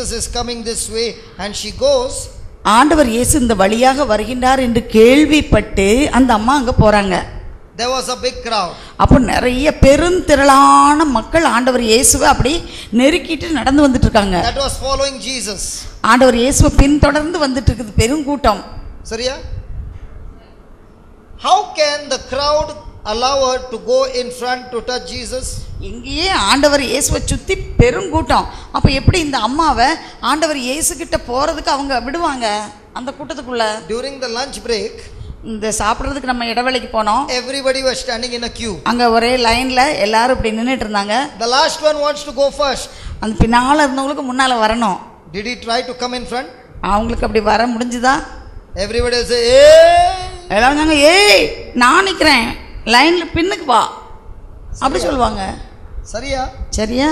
is coming this way and she goes. ஆண்டவர் இயேசு இந்த வழியாக வருகின்றார் என்று கேள்விப்பட்டு அந்த அம்மா அங்கே போகிறாங்க There was a big crowd. அப்போ நிறைய பெருந்திரளான மக்கள் ஆண்டவர் இயேசுவை அப்படி நெருக்கிட்டு நடந்து வந்துட்டு இருக்காங்க that was following Jesus. ஆண்டவர் இயேசுவை பின்தொடர்ந்து வந்துட்டு இருக்குது பெருங்கூட்டம் Sariya? How can the crowd allow her to go in front to touch Jesus? இங்கேயே ஆண்டவர் இயேசுவை சுற்றி பெருங்கூட்டம் அப்போ எப்படி இந்த அம்மாவை ஆண்டவர் இயேசுகிட்ட போகிறதுக்கு அவங்க விடுவாங்க அந்த கூட்டத்துக்குள்ள During the lunch break, இந்த சாப்பிட்றதுக்கு நம்ம இடைவேளைக்கு போனோம் everybody was standing in a queue. அங்கே ஒரே லைனில் எல்லாரும் இப்படி நின்றுட்டு இருந்தாங்க The last one wants to go first. அந்த பின்னால் இருந்தவங்களுக்கு முன்னால் வரணும் Did he try to come in front? அவங்களுக்கு அப்படி வர முடிஞ்சுதா Everybody will say, Hey! எல்லாரும் சொன்னாங்க, ஏய் நான் நிற்கிறேன் லைனில் பின்னுக்கு வா அப்படி சொல்லுவாங்க Sariya? சரியா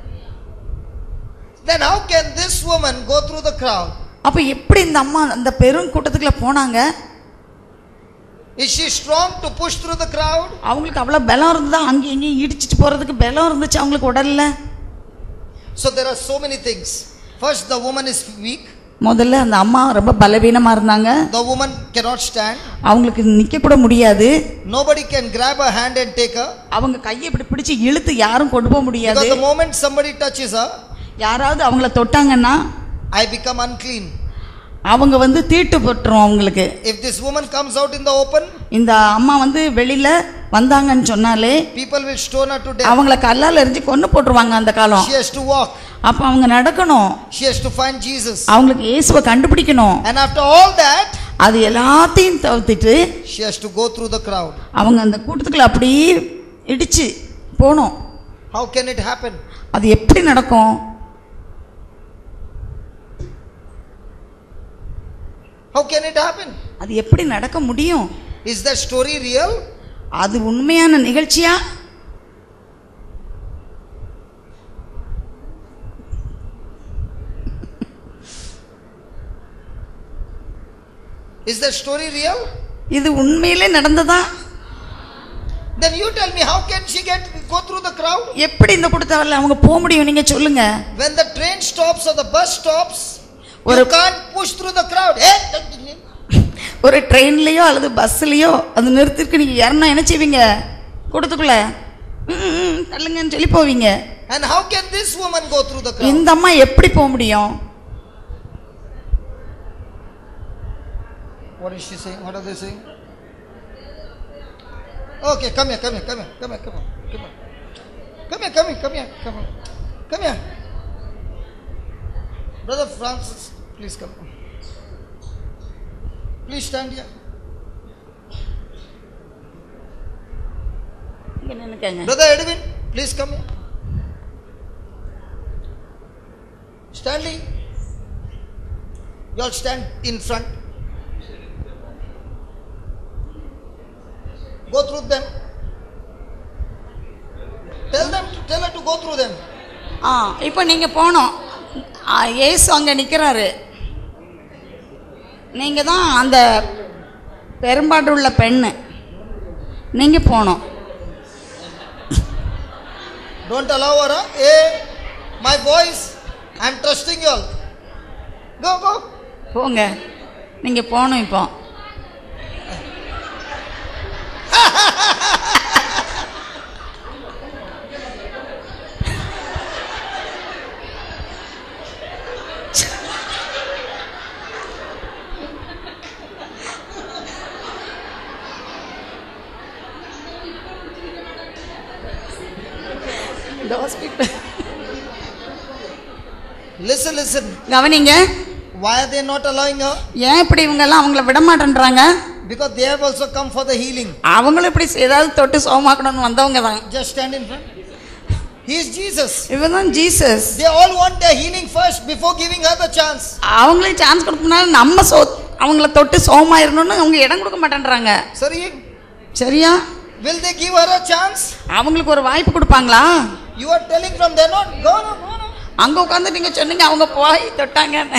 Then how can this woman go through the crowd? அப்போ எப்படி இந்த அம்மா அந்த பெரும் கூட்டத்துக்குள்ள போனாங்க Is she strong to push through the crowd? அவங்களுக்கு அவ்வளோ பலம் இருந்ததா அங்கேயும் இங்கேயும் இடிச்சிட்டு போகிறதுக்கு பலம் இருந்துச்சு அவங்களுக்கு உடல்ல So there are so many things. First, the woman is weak. முதல்ல அந்த அம்மா ரொம்ப பலவீனமாக இருந்தாங்க The woman cannot stand. அவங்களுக்கு நிற்க கூட முடியாது Nobody can grab her hand and take her. அவங்க கையை இப்படி பிடிச்சு இழுத்து யாரும் கொண்டு போக முடியாது Because the moment somebody touches her, யாராவது அவங்கள தொட்டாங்கன்னா I become unclean. அவங்க வந்து தீட்டு பட்டுரும் அவங்களுக்கு If this woman comes out in the open, இந்த அம்மா வந்து வெளியில வந்தாங்கன்னு சொன்னாலே people will stone her to death. அவங்கள கல்லால் எரிஞ்சு கொண்டு போட்டுருவாங்க அந்த காலம் She has to walk. அப்போ அவங்க நடக்கணும் She has to find Jesus. அவங்களுக்கு இயேசுவை கண்டுபிடிக்கணும் And after all that, அது எல்லாத்தையும் தவிர்த்துட்டு she has to go through the crowd. அவங்க அந்த கூட்டத்துக்குள்ள அப்படியே இடிச்சு போகணும் How can it happen? அது எப்படி நடக்கும் How can it happen? அது எப்படி நடக்க முடியும் Is that story real? அது உண்மையான நிகழ்ச்சியா Is that story real? இது உண்மையிலே நடந்ததா Then you tell me, how can she get go through the crowd? எப்படி இந்த கூட்டத்தால அவங்க போக முடியும் நீங்க சொல்லுங்க When the train stops or the bus stops, you ஒரு- can't push through the crowd. Eh? ஒரு ட்ரெயின்லயோ அல்லது பஸ்லயோ அது நிறுத்திருக்கு நீங்க யாருன்னா என்ன செய்வீங்க கூட்டத்துக்குள்ள ம், ம், தள்ளுங்கன்னு சொல்லி போவீங்க And how can this woman go through the crowd? இந்த அம்மா எப்படி போக முடியும் What is she saying? What are they saying? Okay, come here, come here, come here, come here, come here, come here. Come here, come here, come here, come here. Come here. Brother Francis, please come. Please stand here. இங்க நின்னுக்கங்க Brother Edwin, please come here. Stanley, you all stand in front. Go through them. Tell them, tell her to go through them. ஆ இப்போ நீங்க போனோம் ஆ, இயேசு அங்க நிக்கிறாரு நீங்க தான் அந்த பெரும்பாடு உள்ள பெண்ணு நீங்க போனோம் Don't allow her. Huh? Hey, my boys, I'm trusting you all. Go, go. போங்க நீங்க போகணும் இப்போ Listen, listen. கவனிங்க Why are they not allowing her? ஏன் இப்படி இவங்கெல்லாம் அவங்கள விட மாட்டேன்றாங்க Because they have also come for the healing. அவங்களும் இப்படி ஏதாவது தொட்டு சோமாக்கணும்னு வந்தவங்க தான் Just stand in front. He is Jesus. இவன் தான் Jesus They all want their healing first before giving her the chance. அவங்களே சான்ஸ் கொடுக்கணும்னால நம்ம சோ அவங்கள தொட்டு சோமாயிரணும்னு அவங்க இடம் கொடுக்க மாட்டேன்றாங்க Sorry, சரியா will they give her a chance? அவங்களுக்கு ஒரு வாய்ப்பு கொடுப்பாங்களா You are telling from there not go no go no. அங்க உட்காந்து நீங்க சொன்னீங்க அவங்க போய் தொட்டாங்கன்னு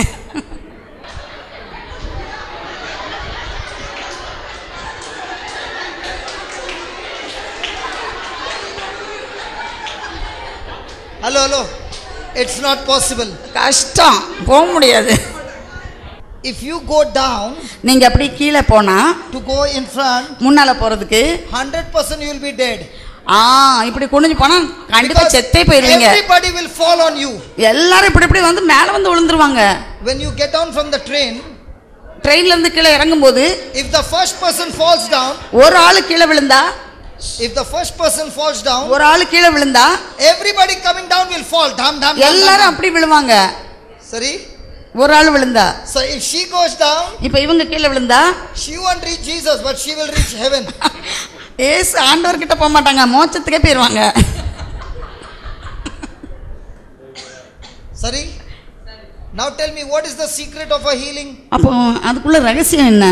Hello, hello. It's not possible. கஷ்டம் போக முடியாது If you go down நீங்க அப்படி கீழே போனா to go in front, முன்னால போறதுக்கு 100% you will be dead. ஆ இப்படி குனிஞ்சு போனா கண்டிப்பா Because செத்தே போயிருவீங்க everybody will fall on you. எல்லாரும் இப்படி இப்படி வந்து மேல வந்து விழுந்துருவாங்க When you get down from the train, ட்ரெயின்ல இருந்து கீழே இறங்கும் போது if the first person falls down, ஒரு ஆளு கீழே விழுந்தா if the first person falls down, ஒரு ஆளு கீழே விழுந்தா everybody coming down will fall. Dam, dam, dam, எல்லாரும் dam, அப்படி விழுவாங்க dam. Sorry? ஒரு ஆள் விழுந்தா So if she goes down, இப்ப இவங்க கீழே விழுந்தா she won't reach Jesus, but she will reach heaven. ஏசு ஆண்டவர் கிட்ட போக மாட்டாங்க மோட்சத்துக்கே போயிருவாங்க Sorry? Now tell me, what is the secret of a healing? அப்போ அதுக்குள்ள ரகசியம் என்ன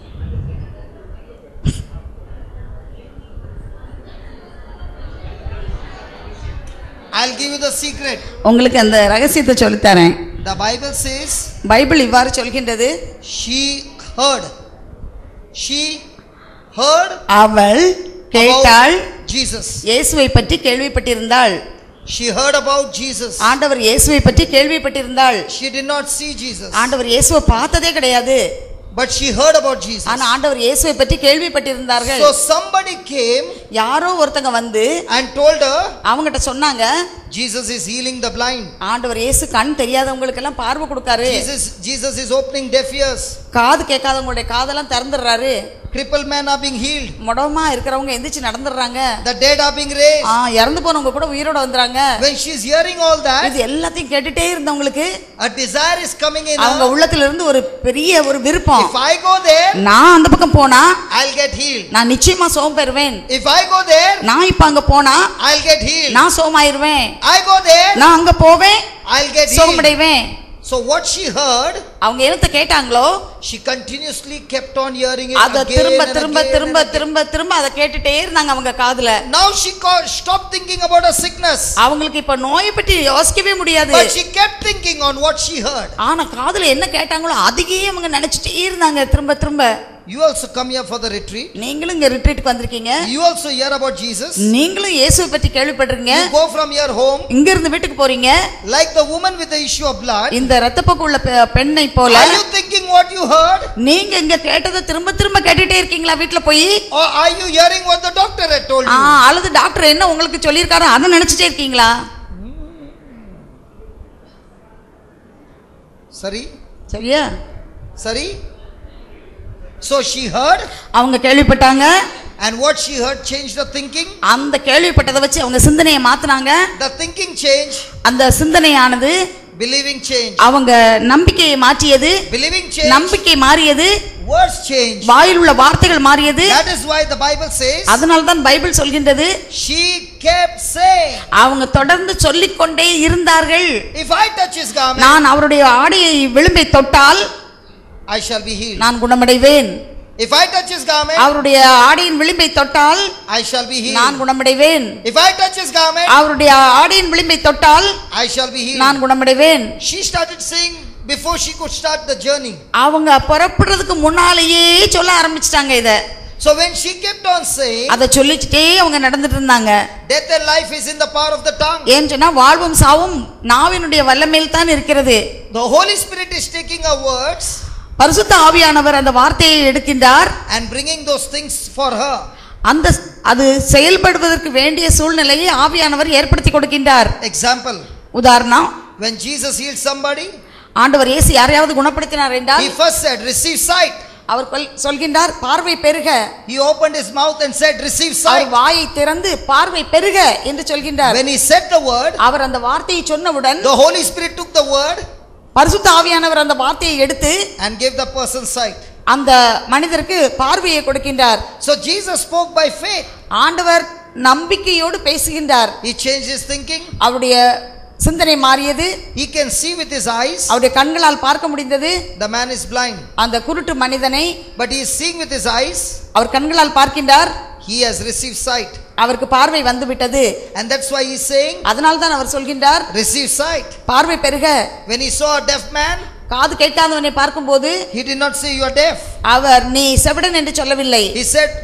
I'll give you the secret. உங்களுக்கு அந்த ரகசியத்தை சொல்லித்தரேன் The Bible says பைபிள் இவ்வாறு சொல்கின்றது she heard. She heard அவள் கேட்டாள் about Jesus. இயேசுவை பற்றி கேள்விப்பட்டிருந்தாள் She heard about Jesus. ஆண்டவர் இயேசுவை பற்றி கேள்விப்பட்டிருந்தாள் She did not see Jesus, ஆண்டவர் இயேசுவை பார்த்ததே கிடையாது but she heard about Jesus. ஆனா ஆண்டவர் இயேசுவை பற்றி கேள்விப்பட்டிருந்தார்கள் So somebody came யாரோ ஒருத்தங்க வந்து and told her, அவங்ககிட்ட சொன்னாங்க Jesus is healing the blind. ஆண்டவர் இயேசு கண் தெரியாதவங்களுக்கு எல்லாம் பார்வை கொடுக்காரு Jesus, Jesus is opening deaf ears. காது கேட்காதவங்களுடைய காதெல்லாம் திறந்துடுறாரு Crippled men are being healed. முடமா இருக்கிறவங்க எந்திரிச்சு நடந்துடுறாங்க The dead are being raised. ஆ இறந்து போனவங்க கூட உயிரோட வந்துறாங்க When she's hearing all that, இது எல்லாத்தையும் கேட்டுட்டே இருந்தவங்களுக்கு a desire is coming in அவங்க her. உள்ளத்துல இருந்து ஒரு பெரிய ஒரு விருப்பம் If I go there, நான் அந்த பக்கம் போனா I'll get healed. நான் நிச்சயமா சோம் பெறுவேன் If I go there, நான் இப்ப அங்க போனா I'll get healed. நான் சோமாயிருவேன் I go there, நான் அங்க போவேன் I'll get healed. சோகமடைவேன் So what she heard, அவங்க என்னத்த கேட்டாங்களோ she continuously kept on hearing it அத again திரும்ப and திரும்ப again திரும்ப and again. திரும்ப திரும்ப அதை கேட்டுட்டே இருந்தாங்க அவங்க காதுல Now she co- stopped thinking about her sickness, அவங்களுக்கு இப்ப நோயை பற்றி யோசிக்கவே முடியாது but she kept thinking on what she heard. ஆனா காதுல என்ன கேட்டாங்களோ அதையே அவங்க நினைச்சிட்டே இருந்தாங்க திரும்ப திரும்ப You also come here for the retreat. நீங்களும் இங்க ரிட்ரீட்டுக்கு வந்திருக்கீங்க You also hear about Jesus. நீங்களும் இயேசுவை பற்றி கேள்விப்பட்டிருக்கீங்க You go from your home இங்க இருந்து வீட்டுக்கு போறீங்க like the woman with the issue of blood. இந்த ரத்தப்போக்கு உள்ள பெ- பெண்ணை போல Are you thinking what you heard, நீங்க இங்க கேட்டதை திரும்ப திரும்ப கேட்டுட்டே இருக்கீங்களா வீட்டுல போய் or are you hearing what the doctor had told ah, you? அல்லது டாக்டர் என்ன உங்களுக்கு சொல்லியிருக்காரோ அதை நினைச்சிட்டே இருக்கீங்களா Sorry, சரியா sorry. So she heard, அவங்க கேள்விப்பட்டாங்க and what she heard changed the thinking. அந்த கேள்விப்பட்டதை வச்சு அவங்க சிந்தனையை மாத்துனாங்க The thinking changed, அந்த சிந்தனையானது believing changed. அவங்க நம்பிக்கையை மாற்றியது Believing changed, நம்பிக்கை மாறியது words changed. வாயில் உள்ள வார்த்தைகள் மாறியது That is why the Bible says, அதனால தான் பைபிள் சொல்கின்றது she kept saying, அவங்க தொடர்ந்து சொல்லிக்கொண்டே இருந்தார்கள் If I touch his garment, நான் அவருடைய ஆடையை விளிம்பை தொட்டால் I shall be healed. நான் குணமடைவேன் If I touch his garment, அவருடைய ஆடையின் விளிம்பை தொட்டால் I shall be நான் healed. குணமடைவேன் If I touch his garment, அவருடைய ஆடையின் விளிம்பை தொட்டால் I shall be healed. நான் குணமடைவேன் She started saying before she could start the journey. அவங்க புறப்படுறதுக்கு முன்னாலேயே சொல்ல ஆரம்பிச்சிட்டாங்க இத So when she kept on saying, அதை சொல்லிச்சுட்டே அவங்க நடந்துட்டு இருந்தாங்க death and life is in the power of the tongue. ஏன்னு சொன்னா வாழ்வும் சாவும் நாவினுடைய வல்லமையில் தான் இருக்கிறது The Holy Spirit is taking her words பரிசுத்த ஆவியானவர் அந்த வார்த்தையை எடுக்கின்றார் and bringing those things for her. அந்த அது செயல்படுவதற்கு வேண்டிய சூழ்நிலையை ஆவியானவர் ஏற்படுத்தி கொடுக்கின்றார் Example, உதாரணம் when Jesus healed somebody, ஆண்டவர் இயேசு யாரையாவது குணப்படுத்தினார் என்றால் he first said, receive sight. அவர் கொல்- சொல்கின்றார் பார்வை பெருக He opened his mouth and said, receive our sight. வாயை திறந்து பார்வை பெருக என்று சொல்கின்றார் When he said the word, அவர் அந்த வார்த்தையை சொன்னவுடன் the Holy Spirit took the word பரிசுத்த ஆவியானவர் அந்த வார்த்தையை எடுத்து and gave the person sight. அந்த மனிதருக்கு பார்வையை கொடுக்கின்றார் So Jesus spoke by faith. ஆண்டவர் நம்பிக்கையோடு பேசுகின்றார் He changed his thinking. அவருடைய சிந்தனை மாறியது He can see with his eyes. அவருடைய கண்களால் பார்க்க முடிந்தது The man is blind, அந்த குருட்டு மனிதனை but he is seeing with his eyes. அவர் கண்களால் பார்க்கின்றார் He has received sight. அவருக்கு பார்வை வந்து விட்டது And that's why he's saying, அதனால் தான் அவர் சொல்கின்றார் receive sight. பார்வை பெருக When he saw a deaf man, காது கேட்காதவனை பார்க்கும்போது he did not say you are deaf. அவர் நீ செவிடன் என்று சொல்லவில்லை He said,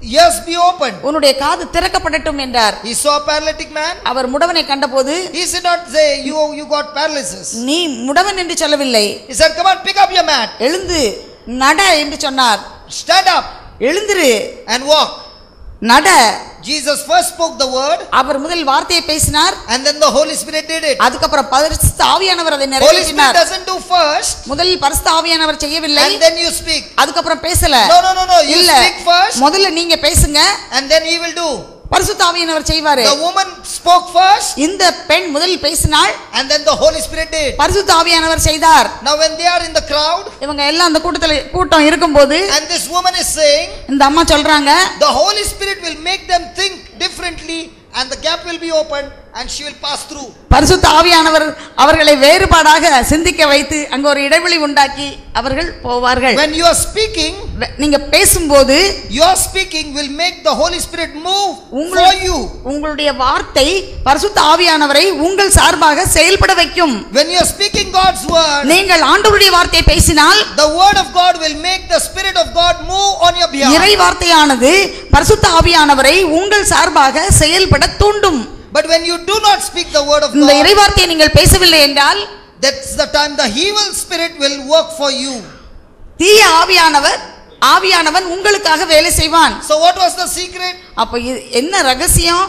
ears be opened. உன்னுடைய காது திறக்கப்படட்டும் என்றார் He saw a paralytic man. அவர் முடவனை கண்டபோது He did not say, you, you got paralysis. நீ முடவன் என்று சொல்லவில்லை He said, come on, pick up your mat. எழுந்து நட என்று சொன்னார் Stand up எழுந்திரு and walk. நட Jesus first spoke the word அவர் முதல் வார்த்தையை பேசினார் and then the Holy Spirit did it. அதுக்கப்புறம் பரிசுத்த ஆவியானவர் அதை Holy Spirit நிறைவேற்றினார் doesn't do first முதலில் பரிசுத்த ஆவியானவர் செய்யவில்லை and then you speak. அதுக்கப்புறம் பேசல No, no, no, no. You இல்ல speak first முதல்ல நீங்க பேசுங்க and then he will do. பரிசுத்த ஆவியானவர் செய்வாரு The woman spoke first இந்த பெண் முதலில் பேசினாள் and then the Holy Spirit did. பரிசுத்த ஆவியானவர் செய்தார் Now when they are in the crowd இவங்க எல்லாம் அந்த கூட்டத்துல கூட்டம் இருக்கும்போது and this woman is saying, இந்த அம்மா சொல்றாங்க the Holy Spirit will make them think differently and the gap will be opened and she will pass through. பரிசுத்த ஆவியானவர் அவர்களை வேறுபாடாக சிந்திக்க வைத்து அங்க ஒரு இடைவெளி உண்டாக்கி அவர்கள் போவார்கள் When you are speaking, வெ- நீங்க பேசும்போது your speaking will make the Holy Spirit move for உங்கள் you. உங்களுடைய வார்த்தை பரிசுத்த ஆவியானவரை உங்கள் சார்பாக செயல்பட வைக்கும் When you are speaking God's word, நீங்கள் ஆண்டவருடைய வார்த்தையை பேசினால் the word of God will make the Spirit of God move on your behalf. இறை வார்த்தையானது பரிசுத்த ஆவியானவரை உங்கள் சார்பாக செயல்பட தூண்டும் But when you do not speak the word of இந்த God, இறை வார்த்தையை நீங்கள் பேசவில்லை என்றால் that's the time the evil spirit will work for you. தீய ஆவியானவர் ஆவியானவன் உங்களுக்காக வேலை செய்வான் So what was the secret? அப்ப இது என்ன ரகசியம்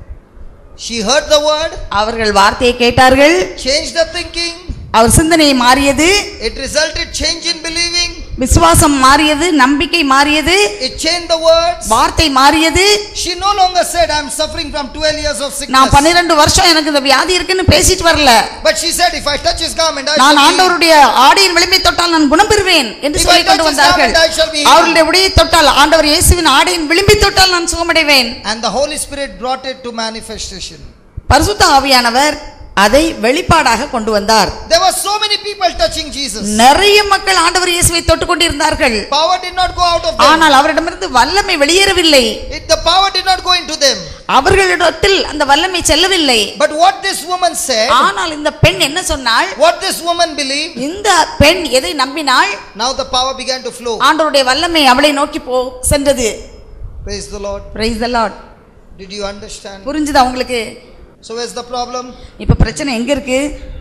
She heard the word, அவர்கள் வார்த்தையை கேட்டார்கள் changed the thinking, அவர் சிந்தனை மாறியது it resulted change in believing, விசுவாசம் மாறியது நம்பிக்கை மாறியது it changed the words. வார்த்தை மாறியது She no longer said, I'm suffering from 12 years of நான் sickness. பன்னிரண்டு வருஷம் எனக்கு இந்த வியாதி இருக்குன்னு பேசிட்டு வரல But she said, if I touch his garment, I நான் shall be healed." ஆண்டவருடைய ஆடையின் விளிம்பை தொட்டால் நான் குணம் பெறுவேன் என்று If I சொல்லிக் கொண்டு touch his வந்தார்கள் garment, I shall be healed. அவர்களுடைய உடையை தொட்டால் ஆண்டவர் இயேசுவின் ஆடையின் விளிம்பை தொட்டால் நான் சுகமடைவேன் And the Holy Spirit brought it to manifestation. பரிசுத்த ஆவியானவர் அதை வெளிப்பாடாக கொண்டு வந்தார் There were so many people touching Jesus. நிறைய மக்கள் ஆண்டவர் இயேசுவை தொட்டுக் கொண்டிருந்தார்கள் Power did not go out of them. ஆனால் அவரிடமிருந்து வல்லமை வெளியேறவில்லை It, the power did not go into them. அவர்களிடத்தில் அந்த வல்லமை செல்லவில்லை But what this woman said, ஆனால் இந்த பெண் என்ன சொன்னாள் what this woman believed, இந்த பெண் எதை நம்பினாள் now the power began to flow. ஆண்டவருடைய வல்லமை அவளை நோக்கி போ சென்றது Praise the Lord. Praise the Lord. Did you understand? புரிஞ்சுதா உங்களுக்கு So where's the problem? இப்ப பிரச்சனை எங்க இருக்கு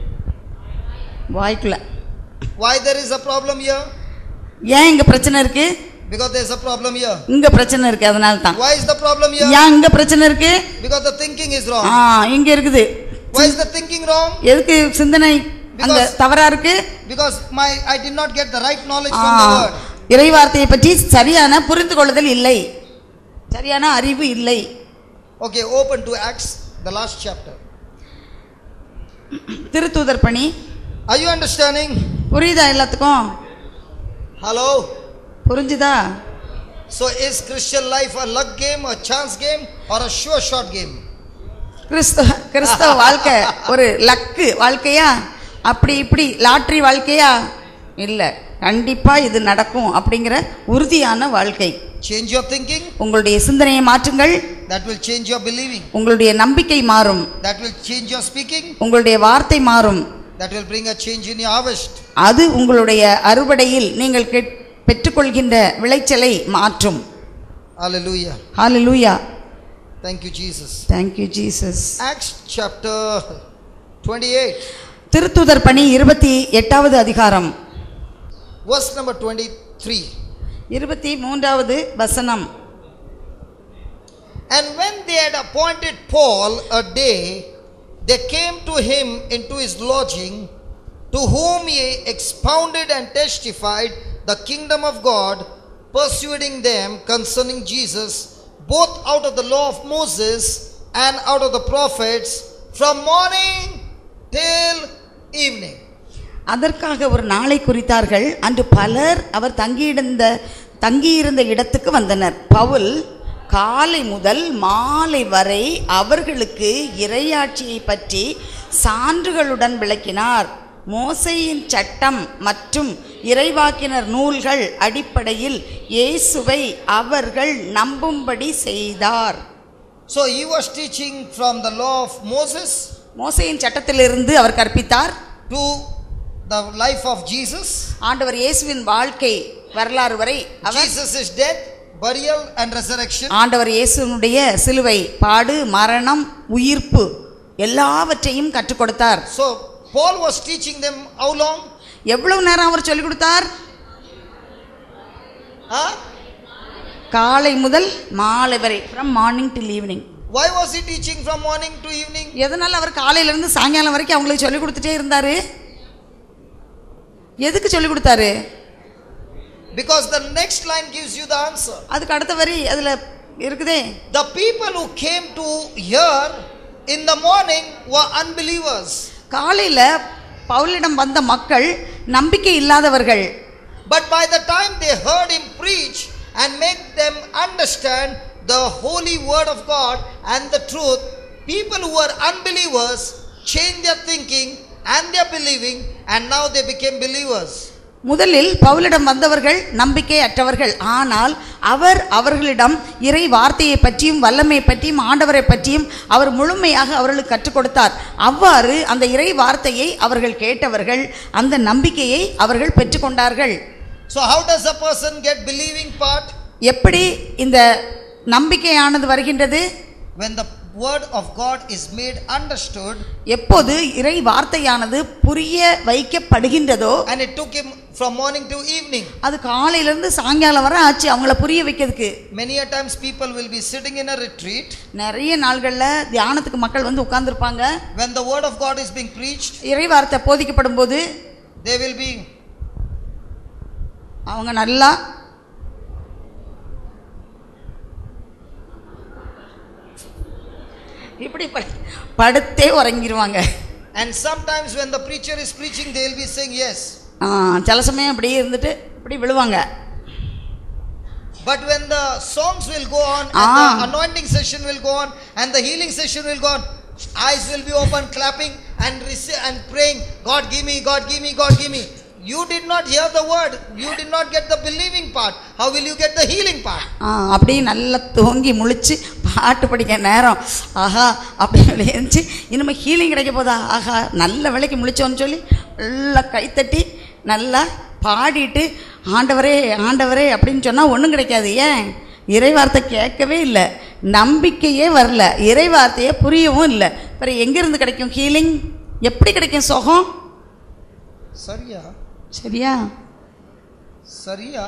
வாய்க்குள்ள Why there is a problem here? ஏன் இங்க பிரச்சனை இருக்கு Because there's a problem here. இங்க பிரச்சனை இருக்கு அதனால தான் Why is the problem here? ஏன் இங்க பிரச்சனை இருக்கு Because the thinking is ah wrong. இங்க இருக்குது Why is the thinking wrong? எதுக்கு சிந்தனை அங்க Because- தவறா இருக்கு Because my I did not get the right knowledge ah, from the word. இறை வார்த்தையை பற்றி சரியான புரிந்து கொள்ளுதல் இல்லை சரியான அறிவு இல்லை Okay, open to Acts, the last chapter. திருத்தூதர் பணி Are you understanding? புரியுதா எல்லாத்துக்கும் Hello? புரிஞ்சுதா So is Christian life a luck game, a chance game, or a sure shot game? கிறிஸ்தவ கிறிஸ்தவ வாழ்க்கை ஒரு லக்கு வாழ்க்கையா அப்படி இப்படி லாட்ரி வாழ்க்கையா இல்லை கண்டிப்பா இது நடக்கும் அப்படிங்கிற உறுதியான வாழ்க்கை Change your thinking, உங்களுடைய சிந்தனையை மாற்றுங்கள் that will change your believing. உங்களுடைய நம்பிக்கை மாறும் That will change your speaking, உங்களுடைய வார்த்தை மாறும் that will bring a change in your harvest. அது உங்களுடைய அறுவடையில் நீங்கள் கெட்- பெற்றுக்கொள்கின்ற விளைச்சலை மாற்றும் Hallelujah. Hallelujah Thank you, Jesus. thank you jesus Acts chapter 28, திருத்துதர் பணி இருபத்தி எட்டாவது அதிகாரம் verse number 23. இருபத்தி மூன்றாவது வசனம் And when they had appointed Paul a day, they came to him into his lodging, to whom he expounded and testified the kingdom of God, persuading them concerning Jesus, both out of the law of Moses and out of the prophets, from morning till evening. அதற்காக ஒரு நாளை குறித்தார்கள் அன்று பலர் அவர் தங்கியிருந்த தங்கியிருந்த இடத்துக்கு வந்தனர் பவுல் காலை முதல் மாலை வரை அவர்களுக்கு இறையாட்சியை பற்றி சான்றுகளுடன் விளக்கினார் மோசையின் சட்டம் மற்றும் இறைவாக்கினர் நூல்கள் அடிப்படையில் இயேசுவை அவர்கள் நம்பும்படி செய்தார் So he was teaching from the law of Moses மோசையின் சட்டத்திலிருந்து அவர் கற்பித்தார் to the life of Jesus. ஆண்டவர் இயேசுவின் வாழ்க்கை வரலாறு வரை அவர் Jesus is dead. burial, and resurrection. ஆண்டவர் இயேசுனுடைய சிலுவை பாடு மரணம் உயிர்ப்பு எல்லாவற்றையும் கற்றுக் கொடுத்தார் So, Paul was teaching them how long? எவ்வளவு நேரம் அவர் சொல்லிக் கொடுத்தார் Huh? காலை முதல் மாலை வரை from morning till evening Why was he teaching from morning to evening? எதனால அவர் காலையில இருந்து சாயங்காலம் வரைக்கும் அவங்களுக்கு சொல்லிக் கொடுத்துட்டே இருந்தாரு எதுக்கு சொல்லிக் கொடுத்தாரு Because the next line gives you the answer. அதுக்கு அடுத்த வரி அதுல இருக்குதே The people who came to hear in the morning were unbelievers. காலையில பவுலிடம் வந்த மக்கள் நம்பிக்கை இல்லாதவர்கள் But by the time they heard him preach and make them understand the holy word of God and the truth, people who were unbelievers changed their thinking and their believing, and now they became believers. முதலில் பவுலிடம் வந்தவர்கள் நம்பிக்கை அற்றவர்கள் ஆனால் அவர் அவர்களிடம் இறை வார்த்தையை பற்றியும் வல்லமை பற்றியும் ஆண்டவரை பற்றியும் அவர் முழுமையாக அவர்களுக்கு கற்றுக் கொடுத்தார் அவ்வாறு அந்த இறை வார்த்தையை அவர்கள் கேட்டவர்கள் அந்த நம்பிக்கையை அவர்கள் பெற்றுக்கொண்டார்கள் So, how does a person get believing part? எப்படி இந்த நம்பிக்கையானது வருகின்றது When the word of God is made understood, எப்போது இறை வார்த்தையானது புரிய வைக்கப்படுகின்றதோ and it took him from morning to evening. அது காலையிலேருந்து சாயங்காலம் வரை ஆச்சு அவங்கள புரிய வைக்கிறதுக்கு Many a times people will be sitting in a retreat நிறைய நாள்களில் தியானத்துக்கு மக்கள் வந்து உட்கார்ந்துருப்பாங்க when the word of God is being preached. இறை வார்த்தை போதிக்கப்படும் போது They will be அவங்க நல்லா இப்படி படு- படுத்தே உறங்கிடுவாங்க And sometimes when the preacher is preaching, they will be saying yes. ஆ, சில சமயம் அப்படியே இருந்துட்டு இப்படி விழுவாங்க But when the songs will go on, and Ah. the anointing session will go on, and the healing session will go on, eyes will be open, clapping and rece- and praying, God give me, God give me, God give me. You did not hear the word. You did not get the believing part. How will you get the healing part? ஆ, அப்படியே நல்லா தூங்கி முழிச்சு பாட்டு படிக்க நேரம் ஆஹா அப்படி எழுந்துச்சு இனிமேல் ஹீலிங் கிடைக்க போதா ஆஹா நல்ல விலைக்கு முழிச்சோன்னு சொல்லி நல்லா கைத்தட்டி நல்லா பாடிட்டு ஆண்டவரே ஆண்டவரே அப்படின்னு சொன்னால் ஒன்றும் கிடைக்காது ஏன் இறைவார்த்தை கேட்கவே இல்லை நம்பிக்கையே வரல இறைவார்த்தையே புரியவும் இல்லை அப்புறம் எங்கேருந்து கிடைக்கும் ஹீலிங் எப்படி கிடைக்கும் சுகம் Sariya, சரியா Sariya,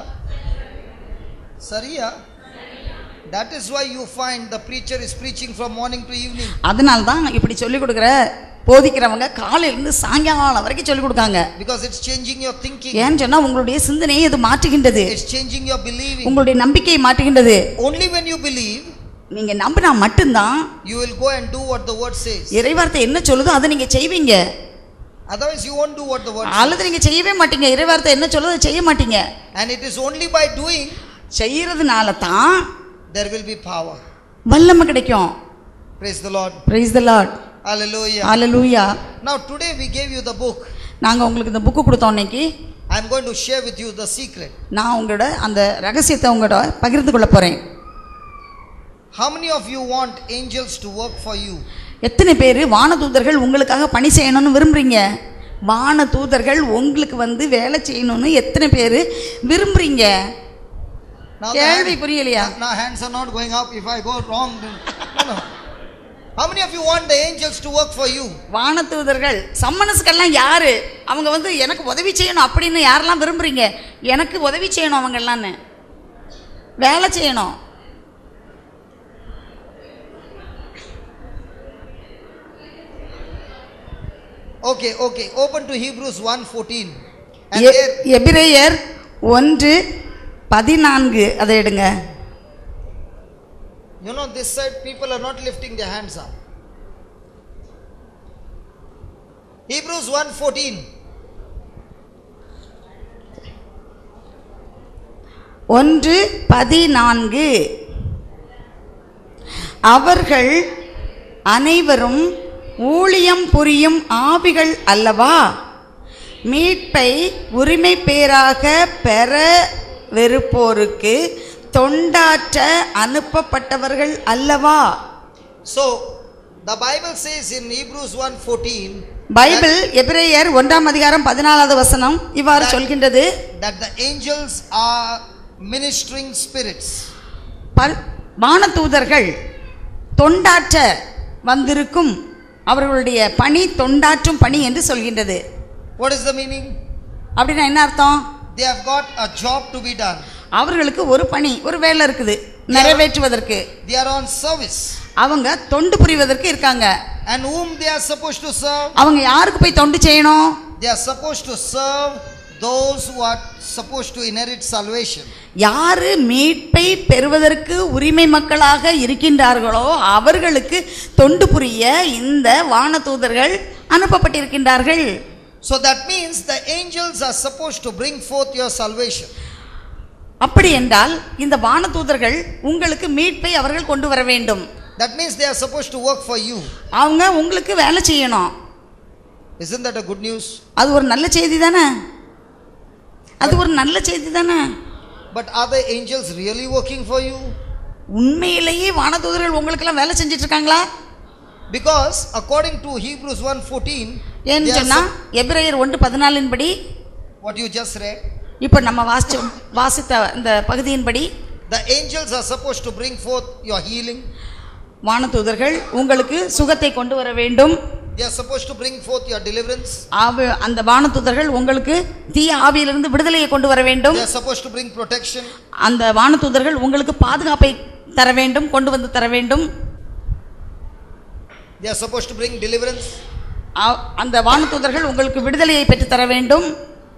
Sariya. That is why you find the preacher is preaching from morning to evening. அதனால தான் இப்படி சொல்லிக் கொடுக்குற போதிக்கிறவங்க காலையிலேருந்து சாயங்காலம் வரைக்கும் சொல்லிக் கொடுக்காங்க Because it's changing your thinking. ஏன்னு சொன்னா உங்களுடைய சிந்தனையை இது மாற்றுகின்றது It's changing your believing. உங்களுடைய நம்பிக்கையை மாற்றுகின்றது Only when you believe, நீங்க நம்பினா மட்டும்தான் you will go and do what the word says. இறைவார்த்தை என்ன சொல்லுதோ அதை நீங்க செய்வீங்க Otherwise, you won't do what the word says. அல்லது நீங்க செய்யவே மாட்டீங்க இறைவார்த்தை என்ன சொல்லுதோ அதை செய்ய மாட்டீங்க And it is only by doing செய்யறதுனால தான் there will be power. வல்லமை கிடைக்கும் Praise the Lord. Praise the Lord Hallelujah. Hallelujah Now, today we gave you the book. நாங்க உங்களுக்கு இந்த புக்கு கொடுத்தோம் இன்னைக்கு I'm going to share with you the secret. நான் உங்களோட அந்த ரகசியத்தை உங்களோட பகிர்ந்து கொள்ள போறேன் How many of you want angels to work for you? எத்தனை பேர் வானதூதர்கள் உங்களுக்காக பணி செய்யணும்னு விரும்புறீங்க வானதூதர்கள் உங்களுக்கு வந்து வேலை செய்யணும்னு எத்தனை பேர் விரும்புறீங்க Now, the கேள்வி hand- புரியலையா now hands are not going up. If I go wrong, then, no, no. How many of you want the angels to work for you? வானதூதர்கள் சம்மனசுக்கெல்லாம் யாரு அவங்க வந்து எனக்கு உதவி செய்யணும் அப்படின்னு யாரெல்லாம் விரும்புறீங்க எனக்கு உதவி செய்யணும் அவங்கெல்லாம்னு வேலை செய்யணும் Okay, okay. Open to Hebrews 1:14. And a- there, எபிரேயர் ஒன்று பதினான்கு அதை எடுங்க you know, this side people are not lifting their hands up. Hebrews 1:14. ஒன்று பதினான்கு அவர்கள் அனைவரும் ஊழியம் புரியும் ஆவிகள் அல்லவா மீட்பை உரிமை பேராக பெற வெறுப்போருக்கு தொண்டாற்ற அனுப்பப்பட்டவர்கள் அல்லவா So, the Bible says in Hebrews 1:14 Bible எபிரேயர் ஒன்றாம் அதிகாரம் பதினாலாவது வசனம் இவ்வாறு சொல்கின்றது that the angels are ministering spirits. பல் வானதூதர்கள் தொண்டாற்ற வந்திருக்கும் அவர்களுடைய பணி தொண்டாற்றும் பணி என்று சொல்கின்றது What is the meaning? அப்படின்னா என்ன அர்த்தம் They have got a job to be done. அவர்களுக்கு ஒரு பணி ஒரு வேலை இருக்குது நிறைவேற்றுவதற்கு They are on service. அவங்க தொண்டு புரிவதற்கு இருக்காங்க And whom they are supposed to serve? அவங்க யாருக்கு போய் தொண்டு செய்யணும் They are supposed to serve those who are supposed to inherit salvation. யாரு மீட்பை பெறுவதற்கு உரிமை மக்களாக இருக்கின்றார்களோ அவர்களுக்கு தொண்டு புரிய இந்த வானதூதர்கள் அனுப்பப்பட்டிருக்கின்றார்கள் So that means the angels are supposed to bring forth your salvation. அப்படி என்றால் இந்த வானதூதர்கள் உங்களுக்கு மீட்பை அவர்கள் கொண்டு வர வேண்டும் That means they are supposed to work for you. அவங்க உங்களுக்கு வேலை செய்யணும் Isn't that a good news? அது ஒரு நல்ல செய்தி தானே அது ஒரு நல்ல செய்தி தானே But are the angels really working for you? உண்மையிலேயே வானதூதர்கள் உங்களுக்கெல்லாம் வேலை செஞ்சுட்டு இருக்காங்களா Because according to Hebrews 1:14, ஏன்னு they are சொன்னா sup- எபிரேயர் ஒன்று பதினாலின் படி what you just read, இப்போ நம்ம வாசிச்ச வாசித்த இந்த பகுதியின்படி the angels are supposed to bring forth your healing. வானதூதர்கள் உங்களுக்கு சுகத்தை கொண்டு வர வேண்டும் They are supposed to bring forth your deliverance. ஆவி அந்த வானதூதர்கள் உங்களுக்கு தீய ஆவியிலிருந்து விடுதலையை கொண்டு வர வேண்டும் They are supposed to bring protection. அந்த வானதூதர்கள் உங்களுக்கு பாதுகாப்பை தர வேண்டும் கொண்டு வந்து தர வேண்டும் They are supposed to bring deliverance. ஆ- அந்த வானதூதர்கள் உங்களுக்கு விடுதலையை பெற்று தர வேண்டும்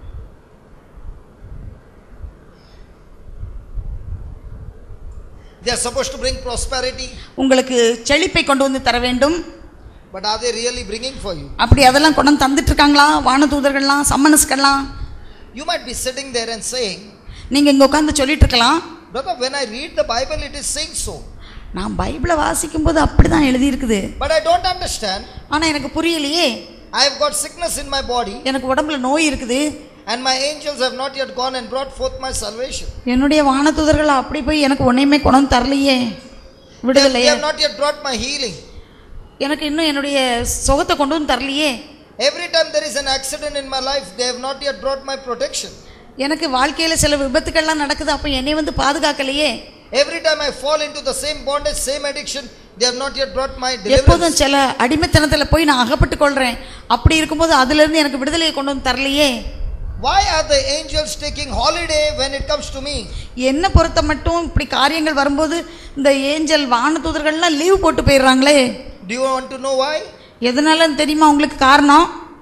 They are supposed to bring prosperity. உங்களுக்கு செழிப்பை கொண்டு வந்து தர வேண்டும் But are they really bringing for you? அப்படி அதெல்லாம் கொண்டு வந்து தந்துட்டு இருக்காங்களா வானதூதர்கள்லாம் சம்மனஸ்கெல்லாம் You might be sitting there and saying, நீங்க இங்க உட்காந்து சொல்லிட்டு இருக்கலாம் Brother, when I read the Bible, it is saying so. நான் பைபிளை வாசிக்கும் போது அப்படிதான் எழுதி இருக்குது But I don't understand. ஆனா எனக்கு புரியலையே I have got sickness in my body, எனக்கு உடம்புல நோய் இருக்குது and my angels have not yet gone and brought forth my salvation. என்னுடைய வானதூதர்கள் அப்படி போய் எனக்கு ஒன்னையுமே கொண்டு வந்து தரலையே They have, they விடுதலையே have not yet brought my healing. எனக்கு இன்னும் என்னுடைய சுகத்தை கொண்டு வந்து தரலையே Every time there is an accident in my life, they have not yet brought my protection. எனக்கு வாழ்க்கையில சில விபத்துக்கள்லாம் நடக்குது அப்ப என்னை வந்து பாதுகாக்கலையே Every time I fall into the same bondage, same addiction, they have not yet brought my எப்போதும் deliverance. சில அடிமைத்தனத்துல போய் நான் அகப்பட்டு கொள்றேன் அப்படி இருக்கும்போது அதுல இருந்து எனக்கு விடுதலையை கொண்டு வந்து தரலையே Why are the angels taking holiday when it comes to me? என்ன பொறுத்த மட்டும் இப்படி காரியங்கள் வரும்போது இந்த ஏஞ்சல் வானதூதர்கள்லாம் லீவ் போட்டு போயிடுறாங்களே Do you want to know why? எதனாலன்னு தெரியுமா உங்களுக்கு காரணம்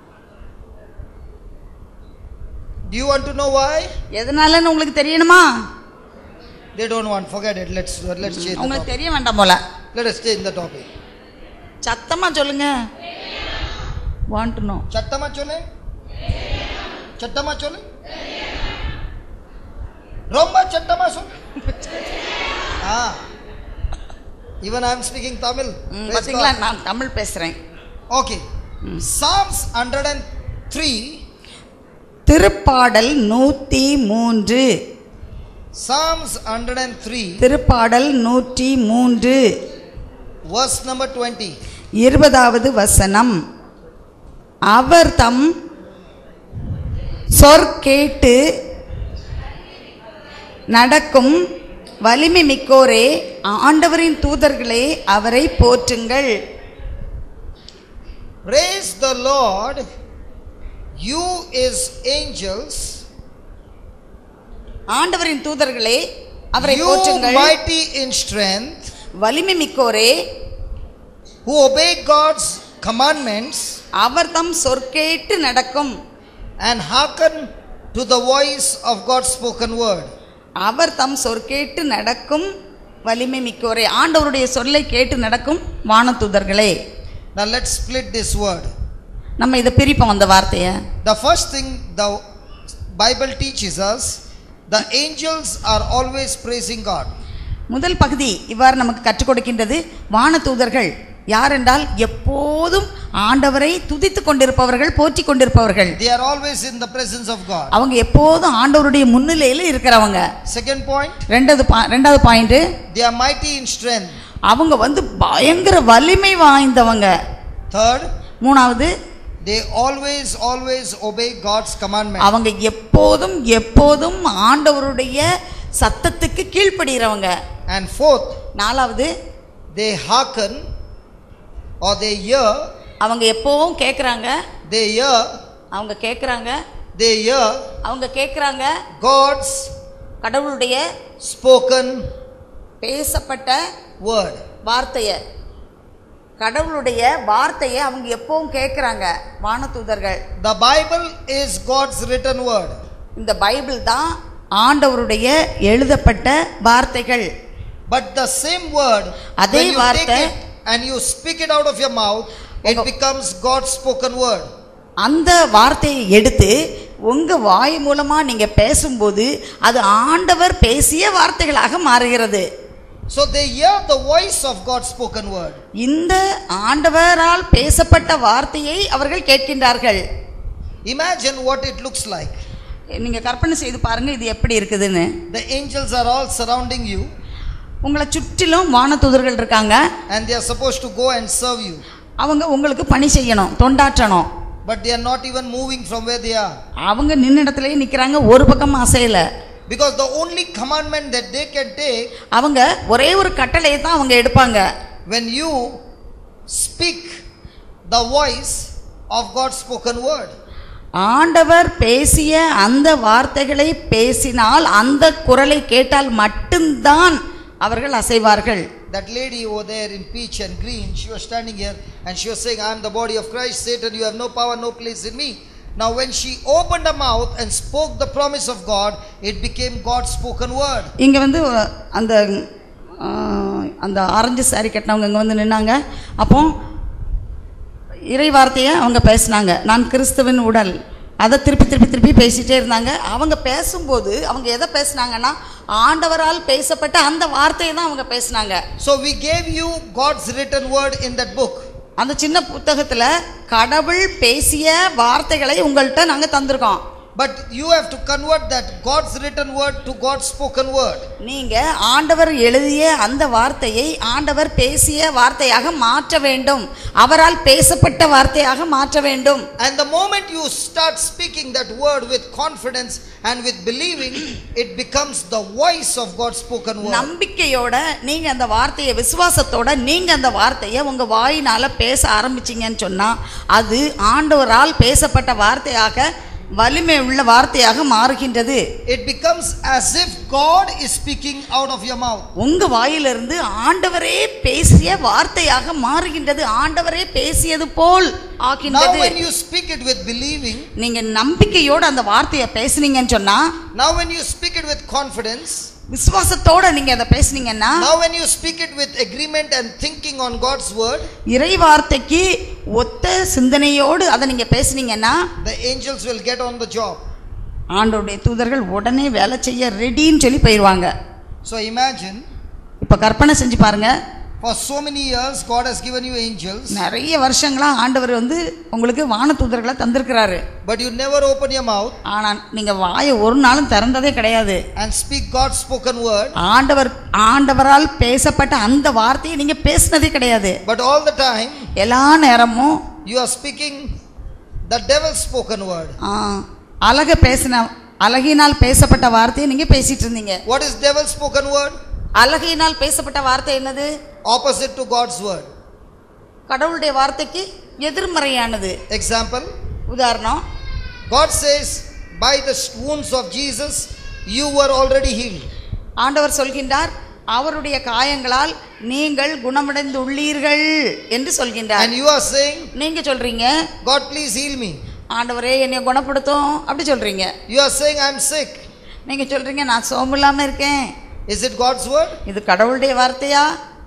Do you want to know why? எதனாலன்னு உங்களுக்கு தெரியணுமா They don't want. Forget it. Let's let's change the உங்களுக்கு topic. தெரிய வேண்டாம் போல Let us change the topic. சத்தமா சொல்லுங்க வாண்ட் நோ சத்தமா சொல்லு சத்தமா சொல்லு ரொம்ப சத்தமா சொல்லு ஆ even i am speaking tamil Praise பார்த்தீங்களா God. நான் தமிழ் பேசுறேன் okay psalms 103 திருப்பாடல் நூத்தி மூன்று psalms 103 திருப்பாடல் நூற்றி மூன்று verse number 20 இருபதாவது வசனம் அவர் தம் சொற்கேட்டு நடக்கும் வலிமை மிக்கோரே ஆண்டவரின் தூதர்களே அவரை போற்றுங்கள் praise the lord you is angels ஆண்டவரின் தூதர்களே அவரை you போற்றுங்கள் mighty in strength வலிமை மிக்கோரே who obey god's commandments அவர் தம் சொற்கேட்டு நடக்கும் and hearken to the voice of God's spoken word. அவர் தம் சொற்கேட்டு நடக்கும் வலிமை மிக்கோரே ஆண்டவருடைய சொல்லை கேட்டு நடக்கும் வானதூதர்களே Now let's split this word. நம்ம இதை பிரிப்போம் அந்த வார்த்தையை The first thing the Bible teaches us the angels are always praising God. முதல் பகுதி இவ்வாறு நமக்கு கற்றுக் கொடுக்கின்றது வானதூதர்கள் யார் என்றால் எப்போதும் ஆண்டவரை துதித்துக் கொண்டிருப்பவர்கள் போற்றிக் கொண்டிருப்பவர்கள் They are always in the presence of God. அவங்க எப்போதும் ஆண்டவருடைய முன்னிலையில் இருக்கிறவங்க Second point, ரெண்டாவது பா- ரெண்டாவது point they are mighty in strength. அவங்க வந்து பயங்கர வலிமை வாய்ந்தவங்க Third, மூணாவது they always, always obey God's commandment. அவங்க எப்போதும் எப்போதும் ஆண்டவருடைய சத்தத்துக்கு கீழ்ப்படுகிறவங்க And fourth, நாலாவது they hearken or they hear, அவங்க எப்பவும் கேட்குறாங்க they hear, அவங்க கேட்குறாங்க they hear அவங்க கேட்குறாங்க God's கடவுளுடைய spoken பேசப்பட்ட word. வார்த்தையை கடவுளுடைய வார்த்தையை அவங்க எப்பவும் கேட்குறாங்க வானதூதர்கள் The Bible is God's written word. இந்த பைபிள் தான் ஆண்டவருடைய எழுதப்பட்ட வார்த்தைகள் But the same word, அதே when you take வார்த்தை- it and you speak it out of your mouth, it உங்க- becomes God's spoken word. அந்த வார்த்தையை எடுத்து உங்க வாய் மூலமா நீங்க பேசும்போது அது ஆண்டவர் பேசிய வார்த்தைகளாக மாறுகிறது So they hear the voice of God's spoken word. இந்த ஆண்டவரால் பேசப்பட்ட வார்த்தையை அவர்கள் கேட்கின்றார்கள் Imagine what it looks like. நீங்க கற்பனை செய்து பாருங்க இது எப்படி இருக்குதுன்னு The angels are all surrounding you உங்களை சுற்றிலும் வானதூதர்கள் இருக்காங்க and they are supposed to go and serve you. அவங்க உங்களுக்கு பணி செய்யணும் தொண்டாற்றணும் But they are not even moving from where they are. அவங்க நின்ன இடத்துலயே நிக்கிறாங்க ஒரு பக்கம் அசையல Because the only commandment that they can take அவங்க ஒரே ஒரு கட்டளையை தான் அவங்க எடுப்பாங்க when you speak the voice of God's spoken word. ஆண்டவர் பேசிய அந்த வார்த்தைகளை பேசினால் அந்த குரலை கேட்டால் மட்டும்தான் அவர்கள் அசைவார்கள் That lady over there in peach and green, she was standing here and she was saying, I am the body of Christ. Satan, you have no power, no place in me. Now, when she opened her mouth and spoke the promise of God, it became God's spoken word. இங்கே வந்து அந்த ஆ, அந்த orange sorry கட்டினவங்க இங்கே வந்து நின்னாங்க அப்போ இறை வார்த்தையை அவங்க பேசினாங்க நான் கிறிஸ்துவின் உடல் அதை திருப்பி திருப்பி திருப்பி பேசிட்டே இருந்தாங்க அவங்க பேசும்போது அவங்க எதை பேசுனாங்கன்னா ஆண்டவரால் பேசப்பட்ட அந்த வார்த்தையை தான் அவங்க பேசினாங்க So, we gave you God's written word in that book. அந்த சின்ன புத்தகத்தில் கடவுள் பேசிய வார்த்தைகளை உங்கள்கிட்ட நாங்கள் தந்திருக்கோம் But you have to convert that God's written word to God's spoken word. நீங்க ஆண்டவர் எழுதிய அந்த வார்த்தையை ஆண்டவர் பேசிய வார்த்தையாக மாற்ற வேண்டும் அவரால் பேசப்பட்ட வார்த்தையாக மாற்ற வேண்டும் And the moment you start speaking that word with confidence and with believing, it becomes the voice of God's spoken word. நம்பிக்கையோட நீங்க அந்த வார்த்தையை விசுவாசத்தோட நீங்க அந்த வார்த்தையை உங்க வாயினால பேச ஆரம்பிச்சீங்கன்னு சொன்னா அது ஆண்டவரால் பேசப்பட்ட வார்த்தையாக வலிமை உள்ள வார்த்தையாக மாறுகின்றது It becomes as if God is speaking out of your mouth. உங்க வாயிலிருந்து ஆண்டவரே பேசிய வார்த்தையாக மாறுகின்றது ஆண்டவரே பேசியது போல் Now, ஆகின்றது when you speak it with believing, நீங்க நம்பிக்கையோட அந்த வார்த்தையை பேசுனீங்கன்னு சொன்னா now when you speak it with confidence, விசுவாசத்தோட நீங்க அதை பேசுனீங்கன்னா now when you speak it with agreement and thinking on God's word, இறை வார்த்தைக்கு ஒத்த சிந்தனையோடு அதை நீங்க பேசுனீங்கன்னா the angels will get on the job. ஆண்டவருடைய தூதர்கள் உடனே வேலை செய்ய ரெடின்னு சொல்லி போயிடுவாங்க So imagine, இப்ப கற்பனை செஞ்சு பாருங்க for so many years, God has given you angels, நிறைய வருஷங்களா ஆண்டவர் வந்து உங்களுக்கு வான தூதர்களை தந்திருக்கிறாரு but you never open your mouth ஆனா நீங்க வாயை ஒரு நாளும் திறந்ததே கிடையாது and speak God's spoken word, ஆண்டவர் ஆண்டவரால் பேசப்பட்ட அந்த வார்த்தையை நீங்க பேசினதே கிடையாது but all the time எல்லா நேரமும் you are speaking the devil's spoken word. ஆ, அழக பேசின அழகினால் பேசப்பட்ட வார்த்தையை நீங்க பேசிட்டு இருந்தீங்க What is devil's spoken word? அழகினால் பேசப்பட்ட வார்த்தை என்னது Opposite to God's word. கடவுளுடைய வார்த்தைக்கு எதிர்மறையானது Example, உதாரணம் God says, by the wounds of Jesus, you were already healed. ஆண்டவர் சொல்கின்றார் அவருடைய காயங்களால் நீங்கள் குணமடைந்துள்ளீர்கள் என்று சொல்கின்றார் And you are saying, நீங்க சொல்றீங்க God, please heal me. ஆண்டவரே என்னை குணப்படுத்தும் அப்படி சொல்றீங்க You are saying, I'm sick. நீங்க சொல்றீங்க நான் சோம்பு இல்லாம இருக்கேன் Is it God's word? இது கடவுளுடைய வார்த்தையா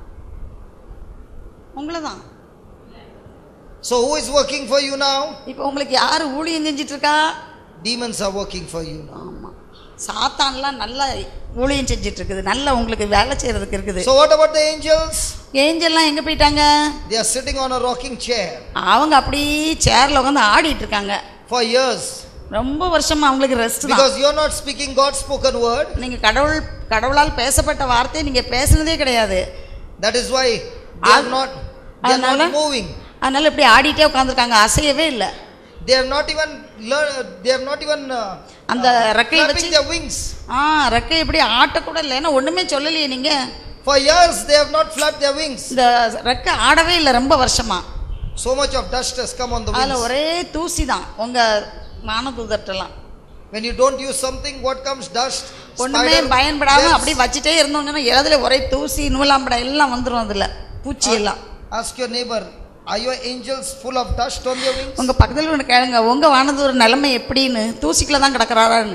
உங்களை தான் So, who is working for you now? இப்போ உங்களுக்கு யார் ஊழியம் செஞ்சிட்டு இருக்கா Demons are working for you now. ஆமா சாத்தான்லாம் நல்லா ஊழியம் செஞ்சிட்டு இருக்குது நல்லா உங்களுக்கு வேலை செய்யறதுக்கு இருக்குது So, what about the angels? ஏஞ்சல்லாம் எங்க போயிட்டாங்க They are sitting on a rocking chair அவங்க அப்படியே சேர்ல உட்காந்து ஆடிட்டு இருக்காங்க for years ரொம்ப வருஷமா அவங்களுக்கு ரெஸ்ட் தான் because you're not speaking God's spoken word. நீங்க கடவுள் கடவுளால் பேசப்பட்ட வார்த்தை நீங்க பேசுனதே கிடையாது That is why they are Ad- not, they are அதனால? not moving. அதனால இப்படி ஆடிட்டே உட்காந்துருக்காங்க அசையவே இல்லை They have not even learned, they have not even uh, அந்த ரெக்கையை clapping வச்சு their wings. ஆ ரெக்கை இப்படி ஆட்டக்கூட இல்லை ஏன்னா ஒண்ணுமே சொல்லலையே நீங்க For years they have not flapped their wings. இந்த ரெக்க ஆடவே இல்லை ரொம்ப வருஷமா So much of dust has come on the அதில் wings. ஒரே தூசி தான் உங்க மானதூதர்ட்டெல்லாம் When you don't use something, what comes? Dust. ஒண்ணுமே spider பயன்படாம webs. அப்படி வச்சுட்டே இருந்தோங்கன்னா எதுல ஒரே தூசி நூலாம்படம் எல்லாம் வந்துடும் அதுல பூச்சி எல்லாம் Ask your neighbor, are your angels full of dust on their wings? உங்க பக்கத்துல ஒன்று கேளுங்க உங்க வானதூர் நிலைமை எப்படின்னு தூசிக்குள்ள தான் கிடக்குறாரான்னு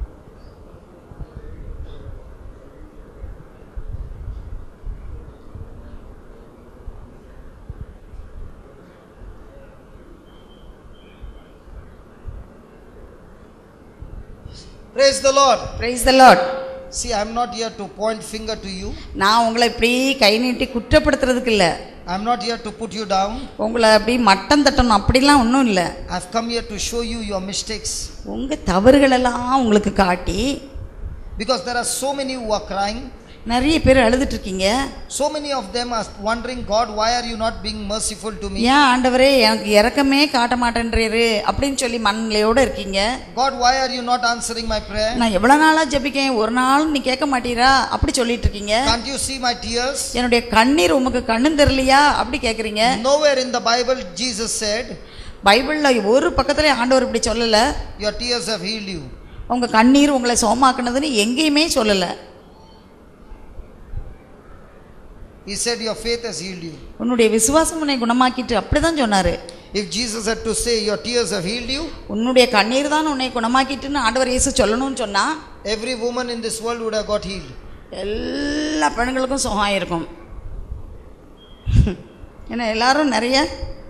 Praise the Lord. Praise the lord See, I'm not here to point finger to you. நான் உங்களை இப்படி கை நீட்டி குற்றப்படுத்துறதுக்கு இல்லை I'm not here to put you down. உங்களை அப்படி மட்டம் தட்டணும் அப்படிலாம் ஒன்றும் இல்லை I've come here to show you your mistakes. உங்க தவறுகளெல்லாம் உங்களுக்கு காட்டி Because there are so many who are crying. நிறைய பேர் அழுதுட்டு இருக்கீங்க So many of them are wondering, God, why are you not being merciful to me? ஏன் ஆண்டவரே எனக்கு இறக்கமே காட்ட மாட்டேன்றீரு அப்படின்னு சொல்லி மண்ணிலையோட இருக்கீங்க God, why are you not answering my prayer? நான் எவ்வளவு நாளா ஜெபிக்கேன் ஒரு நாள் நீ கேட்க மாட்டீரா அப்படி சொல்லிட்டு இருக்கீங்க Can't you see my tears? என்னுடைய கண்ணீர் உமக்கு கண்ணும் தெரியலையா அப்படி கேக்குறீங்க Nowhere in the Bible Jesus said, பைபிள்ல ஒரு பக்கத்துல ஆண்டவர் இப்படி சொல்லல Your tears have healed you. உங்க கண்ணீர் உங்களை சோமாக்குனதுன்னு எங்கேயுமே சொல்லல He said, Your faith has healed you. உன்னுடைய விசுவாசம் உன்னை குணமாக்கிட்டு அப்படிதான் சொன்னாரு If Jesus had to say, Your tears have healed you, உன்னுடைய கண்ணீர் தான் உன்னை குணமாக்கிட்டுன்னு ஆண்டவர் இயேசு சொல்லணும்னு சொன்னா every woman in this world would have got healed. எல்லா பெண்களுக்கும் சுகம் இருக்கும் ஏன்னா எல்லாரும் நிறைய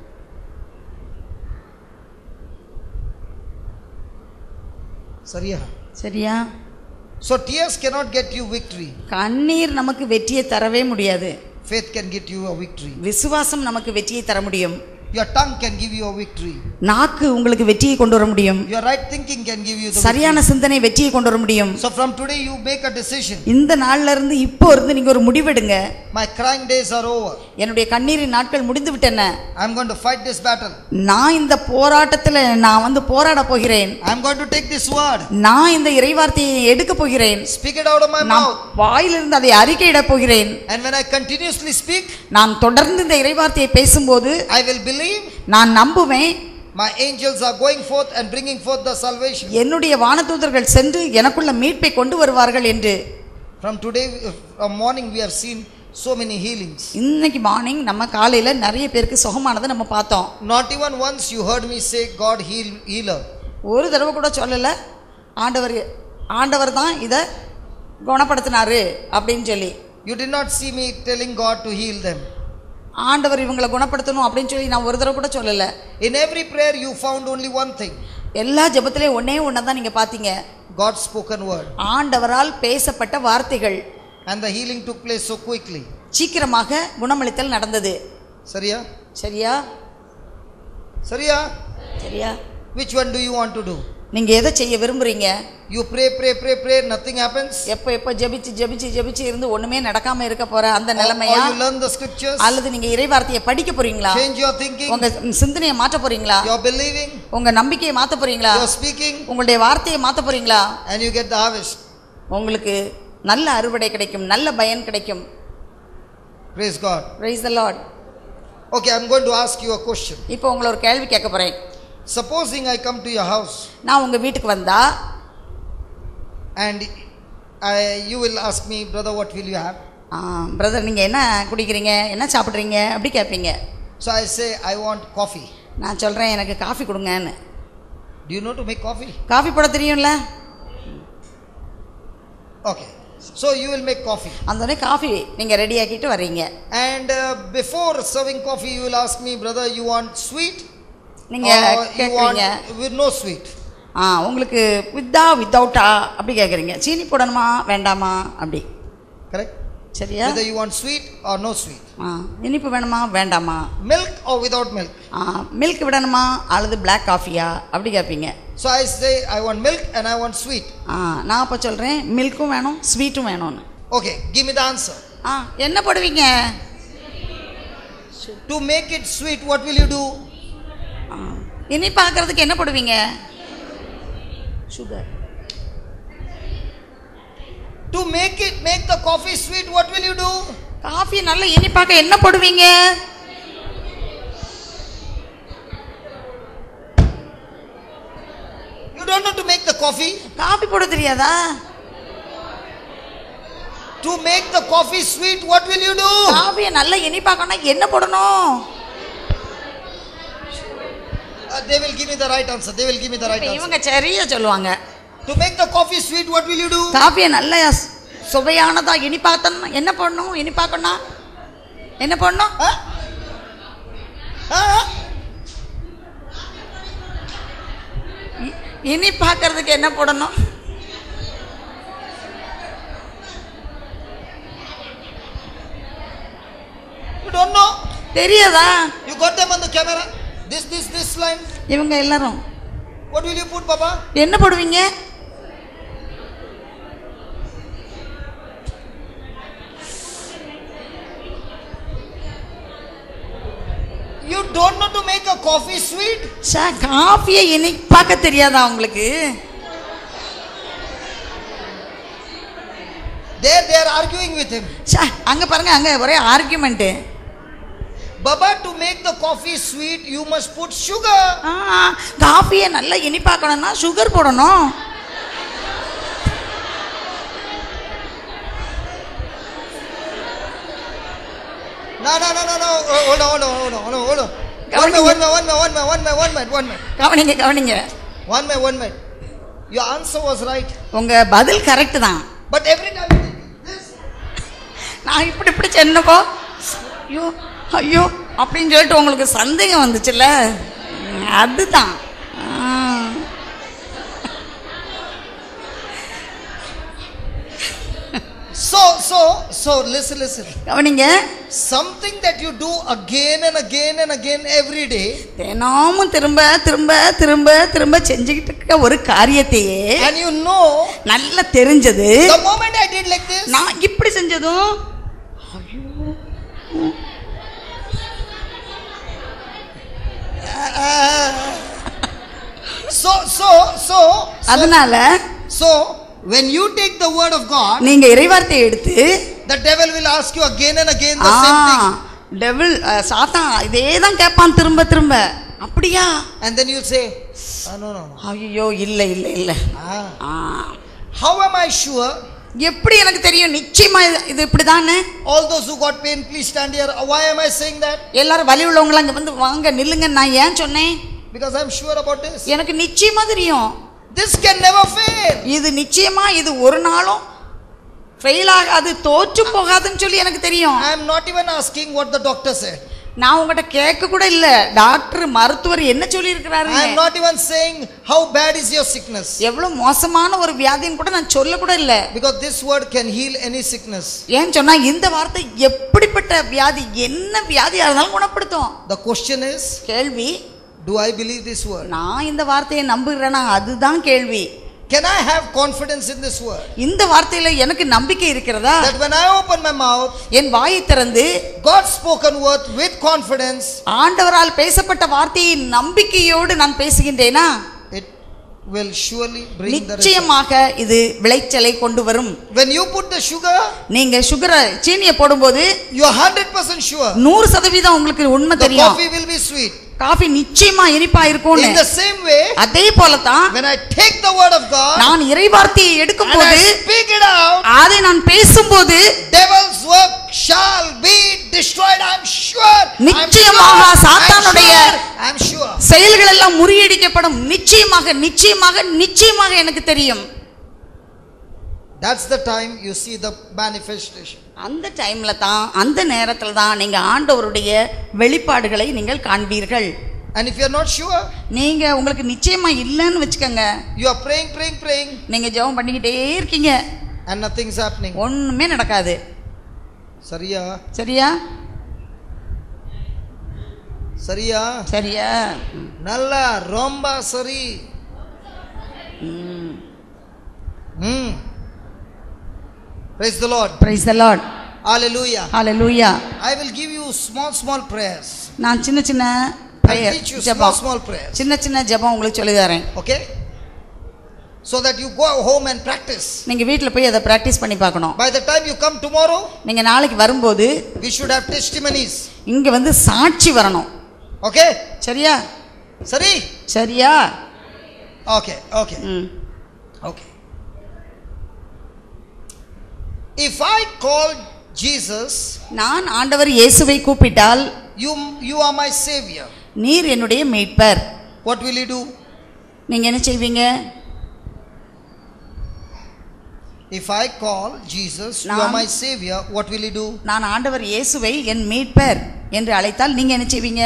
Sariya. சரியா So tears cannot get you victory. கண்ணீர் நமக்கு வெற்றியை தரவே முடியாது Faith can get you a victory. விசுவாசம் நமக்கு வெற்றியை தர முடியும் Your tongue can give you a victory. நாக்கு உங்களுக்கு வெற்றியை கொண்டு வர முடியும் Your right thinking can give you the victory. சரியான சிந்தனை வெற்றியை கொண்டு வர முடியும் So from today you make a decision. இந்த நாள்ல இருந்து இப்போ இருந்து நீங்க ஒரு முடிவெடுங்க My crying days are over. என்னுடைய கண்ணீரின் நாட்கள் முடிந்து விட்டன I'm going to fight this battle. நான் இந்த போராட்டத்துல நான் வந்து போராட போகிறேன் I'm going to take this word. நான் இந்த இறைவார்த்தையை எடுக்க போகிறேன் Speak it out of my நான் mouth. வாயிலிருந்து அதை அறிக்கையிட போகிறேன் And when I continuously speak, நான் தொடர்ந்து இந்த இறைவார்த்தையை பேசும்போது I will believe நான் நம்புவேன் my angels are going forth and bringing forth the salvation. என்னுடைய வானதூதர்கள் சென்று எனக்குள்ள மீட்பை கொண்டு வருவார்கள் என்று From today, uh, from morning, we have seen so many healings. இன்னைக்கு மார்னிங் நம்ம காலையில நிறைய பேருக்கு சுகமானதை நம்ம பார்த்தோம் Not even once you heard me say, God heal, healer. ஒரு தடவை கூட சொல்லல ஆண்டவர் ஆண்டவர் தான் இதை குணப்படுத்தினாரு அப்படின்னு சொல்லி You did not see me telling God to heal them. ஆண்டவர் இவங்களை குணப்படுத்தணும் அப்படின்னு சொல்லி நான் ஒரு தடவை கூட சொல்லல In every prayer, you found only one thing எல்லா ஜெபத்திலையும் ஒன்னே ஒன்றை தான் நீங்க பார்த்தீங்க God's spoken word. ஆண்டவரால் பேசப்பட்ட வார்த்தைகள் And the healing took place so quickly. சீக்கிரமாக குணமளித்தல் நடந்தது Sariya? சரியா Sariya? சரியா Which one do you want to do? நீங்க எதை செய்ய விரும்புறீங்க You pray, pray, pray, pray, nothing happens? எப்போ எப்போ ஜெபிச்சு ஜெபிச்சு ஜெபிச்சு இருந்து ஒண்ணுமே நடக்காம இருக்க போற அந்த Or, or நிலைமையா you learn the scriptures? அல்லது நீங்க இறைவார்த்தையை படிக்க போறீங்களா Change your thinking? உங்க சிந்தனையை மாற்ற போறீங்களா You're believing? உங்க நம்பிக்கையை மாத்த போறீங்களா You're speaking? உங்களுடைய வார்த்தையை மாத்த போறீங்களா And you get the harvest. உங்களுக்கு நல்ல அறுவடை கிடைக்கும் நல்ல பயன் கிடைக்கும் Praise God. Praise the Lord Okay, I'm going to ask you a question. இப்போ உங்களை ஒரு கேள்வி கேட்க போறேன் Supposing I come to your house நான் உங்க வீட்டுக்கு வந்தா and I, you will ask me, brother, what will you have? Brother நீங்க என்ன குடிக்கிறீங்க என்ன சாப்பிட்றீங்க அப்படி கேட்பீங்க So I say, I want coffee. நான் சொல்றேன் எனக்கு காஃபி கொடுங்கன்னு Do you know to make coffee? Coffee போட தெரியும்ல Okay. So you will make coffee. அந்த உடனே காஃபி நீங்க ரெடி ஆக்கிட்டு வர்றீங்க And uh, before serving coffee, you will ask me, brother, you want sweet? நீங்க Or you கேட்குறீங்க want with no sweet? ஆ உங்களுக்கு வித்தா வித்தவுட்டா அப்படி கேட்குறீங்க சீனி போடணுமா வேண்டாமா அப்படி Correct? சரியா Whether you want sweet or no sweet. ஆ இனிப்பு வேணுமா வேண்டாமா Milk or without milk. Ah milk விடணுமா அல்லது Black காஃபியா அப்படி கேட்பீங்க So I say, I want milk and I want sweet. ஆ நான் அப்போ சொல்கிறேன் மில்க்கும் வேணும் ஸ்வீட்டும் வேணும்னு Okay, give me the answer. ஆ என்ன போடுவீங்க To make it sweet, what will you do? ஆ, இனிப்பாக்குறதுக்கு என்ன போடுவீங்க sugar To make it make the coffee sweet, what will you do? Coffee நல்ல இனிப்பாக்க என்ன போடுவீங்க You don't know to make the coffee. Coffee போட தெரியாதா To make the coffee sweet, what will you do? காஃபியை நல்ல இனிப்பாக்கணும் என்ன போடணும் Uh, they will give me the right answer. They will give me the right இப்ப answer. இவங்க சரியா சொல்லுவாங்க To make the coffee sweet, what will you do? காஃபியை நல்ல சுவையானதா இனிப்பாக்கணும் என்ன பண்ணணும் இனிப்பாக்கணும் என்ன பண்ணணும் Huh? Huh? இனிப்பாக்கிறதுக்கு என்ன போடணும் You don't know? தெரியாதா You got them on the camera. This, this, this line. இவங்க எல்லாரும் What will you put, Papa? என்ன போடுவீங்க You don't know to make a coffee sweet? சா காஃபியை இனிப்பாக்க தெரியாதா உங்களுக்கு There they are arguing with him. சா அங்க பாருங்க அங்க ஒரே argument Baba, to make the coffee sweet, you must put sugar. Ah காஃபியை நல்லா இனிப்பாக்கணும்னா சுகர் போடணும் No, no, no, no, no. Oh, Hold on, hold on, hold on, hold on, hold on. One minute, one minute, one minute, one minute, one minute, one minute, one minute. கவனிங்க கவனிங்க One minute, one minute. Your answer was right. உங்க பதில் correct தான் But every time you think this, நான் இப்படி இப்படி சென்னப்போ ஐயோ ஐயோ அப்படின்னு சொல்லிட்டு உங்களுக்கு சந்தேகம் வந்துச்சுல்ல அதுதான் ஆ. so, so, so, listen, listen. கவனிங்க Something that you do again and again and again every day, தினமும் திரும்ப திரும்ப திரும்ப திரும்ப செஞ்சுக்கிட்டு இருக்க ஒரு காரியத்தையே and you know, நல்லா தெரிஞ்சது the moment I did like this, நான் இப்படி செஞ்சதும் ஐயோ so, so, so, so, அதனால so, when you take the word of God, நீங்க இறைவார்த்தையை எடுத்து the devil will ask you again and again the same thing. Devil சாத்தான் இதே தான் கேட்பான் திரும்ப திரும்ப அப்படியா And then you say, ah, no, no, no. ஐயோ இல்ல இல்ல இல்ல Ah. Ah. How am I sure? எப்படி எனக்கு தெரியும் நிச்சயமா இது- இது இப்படிதானே All those who got pain, please stand here. Why am I saying that? எல்லாரும் வலி உள்ளவங்க அங்க வந்து வாங்க நில்லுங்க நான் ஏன் சொன்னேன் Because I'm sure about this. எனக்கு நிச்சயமா தெரியும் This can never fail. இது நிச்சயமா இது ஒரு நாளும் ஃபெயில் ஆகாது தோற்று போகாதுன்னு சொல்லி எனக்கு தெரியும் I'm not even asking what the doctor said. நான் உங்ககிட்ட கேட்க கூட இல்ல டாக்டர் மருத்துவர் என்ன சொல்லி இருக்கிறாரு I'm not even saying how bad is your sickness. எவ்வளவு மோசமான ஒரு வியாதின்னு கூட நான் சொல்ல கூட இல்ல Because this word can heal any sickness. ஏன் சொன்னா இந்த வார்த்தை எப்படிப்பட்ட வியாதி என்ன வியாதியா இருந்தாலும் குணப்படுத்தும் The question is, கேள்வி do I believe this word? நான் இந்த வார்த்தையை நம்புகிறேனா அதுதான் கேள்வி Can I have confidence in this word? இந்த வார்த்தையில எனக்கு நம்பிக்கை இருக்கிறதா That when I open my mouth, என் வாயை திறந்து God's spoken word with confidence, ஆண்டவரால் பேசப்பட்ட வார்த்தையை நம்பிக்கையோடு நான் பேசுகின்றேனா it will surely bring the result. நிச்சயமாக இது விளைச்சலை கொண்டு வரும் When you put the sugar, நீங்க சுகரை சீனியை போடும்போது you are 100% sure நூறு சதவீதம் உங்களுக்கு உண்மை the தெரியும் coffee will be sweet. Coffee நிச்சயமா இனிப்பா இருக்கும்னு In the same way, அதே போலதான் when I take the word of God நான் இறைவார்த்தையை எடுக்கும் and போது I speak it out, அதை நான் பேசும்போது devil's work shall be destroyed. I'm sure. I'm நிச்சயமாக sure. I'm சாத்தானுடைய- sure. I'm sure. செயல்கள் எல்லாம் முறியடிக்கப்படும் நிச்சயமாக நிச்சயமாக நிச்சயமாக எனக்கு தெரியும் That's the time you see the manifestation. அந்த டைம்ல தான் அந்த நேரத்துல தான் நீங்க ஆண்டவருடைய வெளிப்பாடுகளை நீங்கள் காண்பீர்கள் And if you're not sure, நீங்க உங்களுக்கு நிச்சயமா இல்லைன்னு வச்சுக்கோங்க you are praying, praying, praying, நீங்க ஜெபம் பண்ணிக்கிட்டே இருக்கீங்க and nothing's happening. ஒண்ணுமே நடக்காது சரியா சரியா சரியா சரியா நல்லா ரொம்ப சரி ம் Praise the Lord. Praise the Lord Hallelujah. Hallelujah I will give you small, small prayers. நான் சின்ன சின்ன I'll prayer, teach you small, ஜெபம் small prayers. சின்ன சின்ன ஜெபம் உங்களுக்கு சொல்லி தரேன் Okay? so that you go home and practice. நீங்க வீட்டில் போய் அதை ப்ராக்டிஸ் பண்ணி பார்க்கணும் By the time you come tomorrow, நீங்க நாளைக்கு வரும்போது we should have testimonies. இங்க வந்து சாட்சி வரணும் Okay? சரியா Sari? சரியா Okay, okay, ம் okay. If I call Jesus, நான் ஆண்டவர் இயேசுவை கூப்பிட்டால் you, you are my savior. நீர் என்னுடைய மீட்பர் What will you do? நீங்க என்ன செய்வீங்க If I call Jesus, you are நான்- my savior, what will you do? நான் ஆண்டவர் இயேசுவை என் மீட்பர் என்று அழைத்தால் நீங்க என்ன செய்வீங்க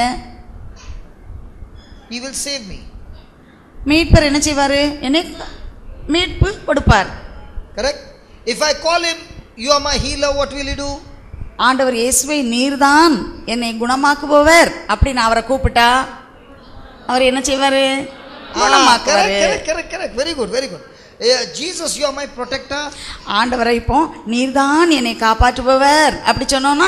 He will save me. மீட்பர் என்ன செய்வாரு என்னை மீட்பு கொடுப்பார் Correct? If I call him, you are my healer, what will you do? ஆண்டவர் இயேசுவை நீர்தான் என்னை குணமாக்குபவர் அப்படின்னு அவரை கூப்பிட்டா அவர் என்ன செய்வாரு Ah, குணமாக்குவாரு correct, correct, correct, correct. Very good, very good. Yeah, Jesus, you are my protector. ஆண்டவரை இப்போ நீர்தான் என்னை காப்பாற்றுபவர் அப்படி சொன்னோம்னா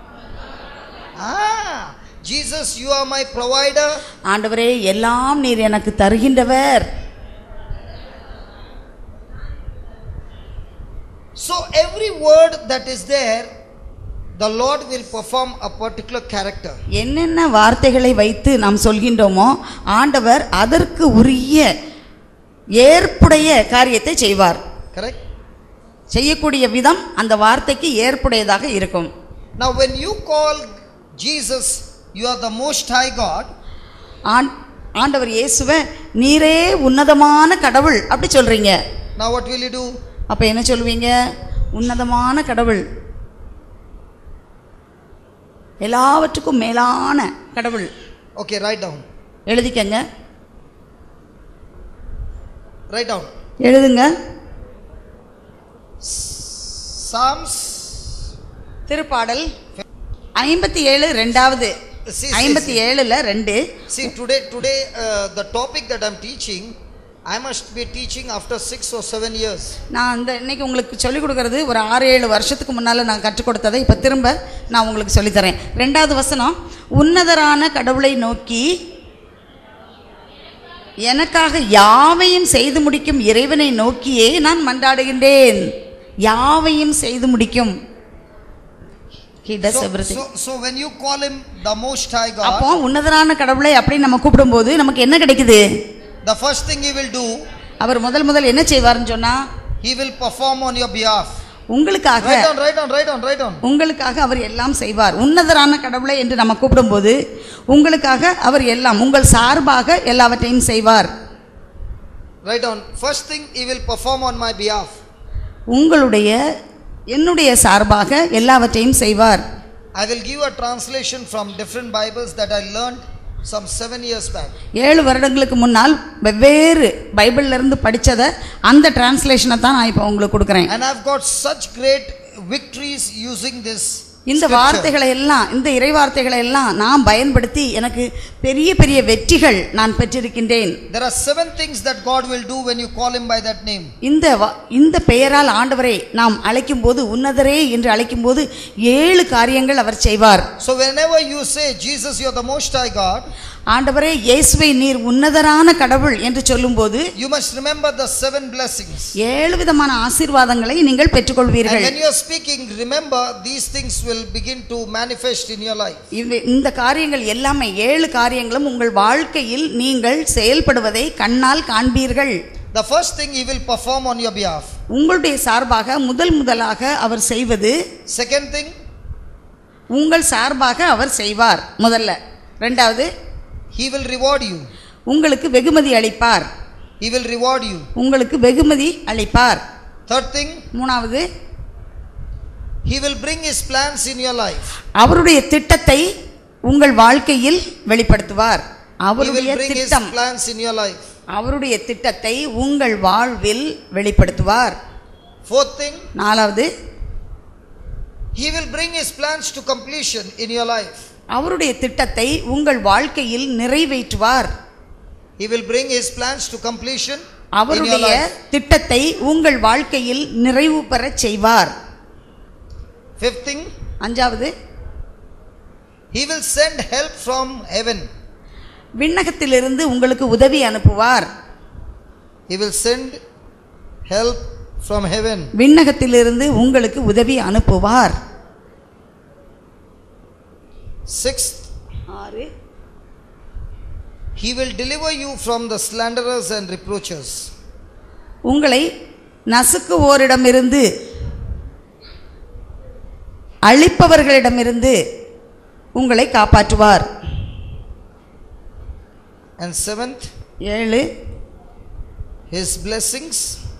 Ah, Jesus, you are my provider. ஆண்டவரே எல்லாம் நீர் எனக்கு தருகின்றவர் So every word that is there, the Lord will perform a particular character. என்னென்ன வார்த்தைகளை வைத்து நாம் சொல்கின்றோமோ ஆண்டவர் அதற்கு உரிய ஏற்புடைய காரியத்தை செய்வார் Correct? செய்யக்கூடிய விதம் அந்த வார்த்தைக்கு ஏற்புடையதாக இருக்கும் Now, when you call Jesus, you are the Most High God. ஆண் ஆண்டவர் இயேசுவை நீரே உன்னதமான கடவுள் அப்படி சொல்றீங்க Now, what will you do? அப்ப என்ன சொல்லுவீங்க உன்னதமான கடவுள் எல்லாவற்றுக்கும் மேலான கடவுள் Okay, write down. எழுதிக்கங்க Write down. எழுதுங்க Psalms. திருப்பாடல் ஐம்பத்தி ஏழு ரெண்டாவது See, see, ஐம்பத்தி see. ஏழுல ரெண்டு See, today, today, uh, the topic that I'm teaching, I must be teaching after six or seven years. நான் இந்த இன்னைக்கு உங்களுக்கு சொல்லிக் கொடுக்கறது ஒரு ஆறு ஏழு வருஷத்துக்கு முன்னால் நான் கற்றுக் கொடுத்ததை இப்போ திரும்ப நான் உங்களுக்கு சொல்லித்தரேன் ரெண்டாவது வசனம் உன்னதரான கடவுளை நோக்கி எனக்காக யாவையும் செய்து முடிக்கும் இறைவனை நோக்கியே நான் மன்றாடுகின்றேன் யாவையும் செய்து முடிக்கும் He does So, everything. so, so when you call him the Most High அப்போ God, உன்னதரான கடவுளை அப்படின்னு நம்ம கூப்பிடும்போது நமக்கு என்ன கிடைக்குது the first thing he will do, அவர் முதல் முதல் என்ன செய்வாருன்னு சொன்னா he will perform on your behalf. உங்களுக்காக Write down, write down, write down, write down. உங்களுக்காக அவர் எல்லாம் செய்வார் உன்னதரான கடவுளை என்று நம்ம கூப்பிடும்போது உங்களுக்காக அவர் எல்லாம் உங்கள் சார்பாக எல்லாவற்றையும் செய்வார் Write down. First thing he will perform on my behalf. உங்களுடைய என்னுடைய சார்பாக எல்லாவற்றையும் செய்வார் I will give a translation from different Bibles that I learned some seven years back. ஏழு வருடங்களுக்கு முன்னால் வெவ்வேறு பைபிள்ல இருந்து படிச்சதை அந்த டிரான்ஸ்லேஷனை தான் நான் இப்போ உங்களுக்கு கொடுக்குறேன் And I've got such great victories using this. இந்த scripture. வார்த்தைகளை எல்லாம் இந்த இறை வார்த்தைகளை எல்லாம் நான் பயன்படுத்தி எனக்கு பெரிய பெரிய வெற்றிகள் நான் பெற்றிருக்கின்றேன் There are seven things that God will do when you call him by that name. இந்த வ- இந்த பெயரால் ஆண்டவரை நாம் அழைக்கும்போது உன்னதரே என்று அழைக்கும்போது ஏழு காரியங்கள் அவர் செய்வார் So whenever you say, Jesus, you're the most high God, ஆண்டவரே இயேசுவை நீர் உன்னதரான கடவுள் என்று சொல்லும்போது you must remember the seven blessings. ஏழு விதமான ஆசீர்வாதங்களை நீங்கள் And பெற்றுக்கொள்வீர்கள் when you're speaking, remember these things will begin to manifest in your life. இவை- இந்த காரியங்கள் எல்லாமே ஏழு காரியங்களும் உங்கள் வாழ்க்கையில் நீங்கள் செயல்படுவதை கண்ணால் காண்பீர்கள் The first thing he will perform on your behalf. உங்களுடைய சார்பாக முதல் முதலாக அவர் செய்வது Second thing, உங்கள் சார்பாக அவர் செய்வார் முதல்ல ரெண்டாவது he will reward you. உங்களுக்கு வெகுமதி அளிப்பார் He will reward you. உங்களுக்கு வெகுமதி அளிப்பார் Third thing, மூணாவது he will bring his plans in your life. அவருடைய திட்டத்தை உங்கள் வாழ்க்கையில் வெளிப்படுத்துவார் He அவருடைய will bring his திட்டம் plans in your life. அவருடைய திட்டத்தை உங்கள் வாழ்வில் வெளிப்படுத்துவார் Fourth thing, நாலாவது he will bring his plans to completion in your life. அவருடைய திட்டத்தை உங்கள் வாழ்க்கையில் நிறைவேற்றுவார் He will bring his plans to completion in your அவருடைய life. திட்டத்தை உங்கள் வாழ்க்கையில் நிறைவு பெறச் செய்வார் Fifth thing, அஞ்சாவது he will send help from heaven. விண்ணகத்திலிருந்து உங்களுக்கு உதவி அனுப்புவார் He will send help from heaven. விண்ணகத்திலிருந்து உங்களுக்கு உதவி அனுப்புவார் Sixth, ஆறு he will deliver you from the slanderers and reproachers. உங்களை நசுக்குவோரிடமிருந்து அழிப்பவர்களிடமிருந்து உங்களை காப்பாற்றுவார் And seventh, ஏழு his blessings,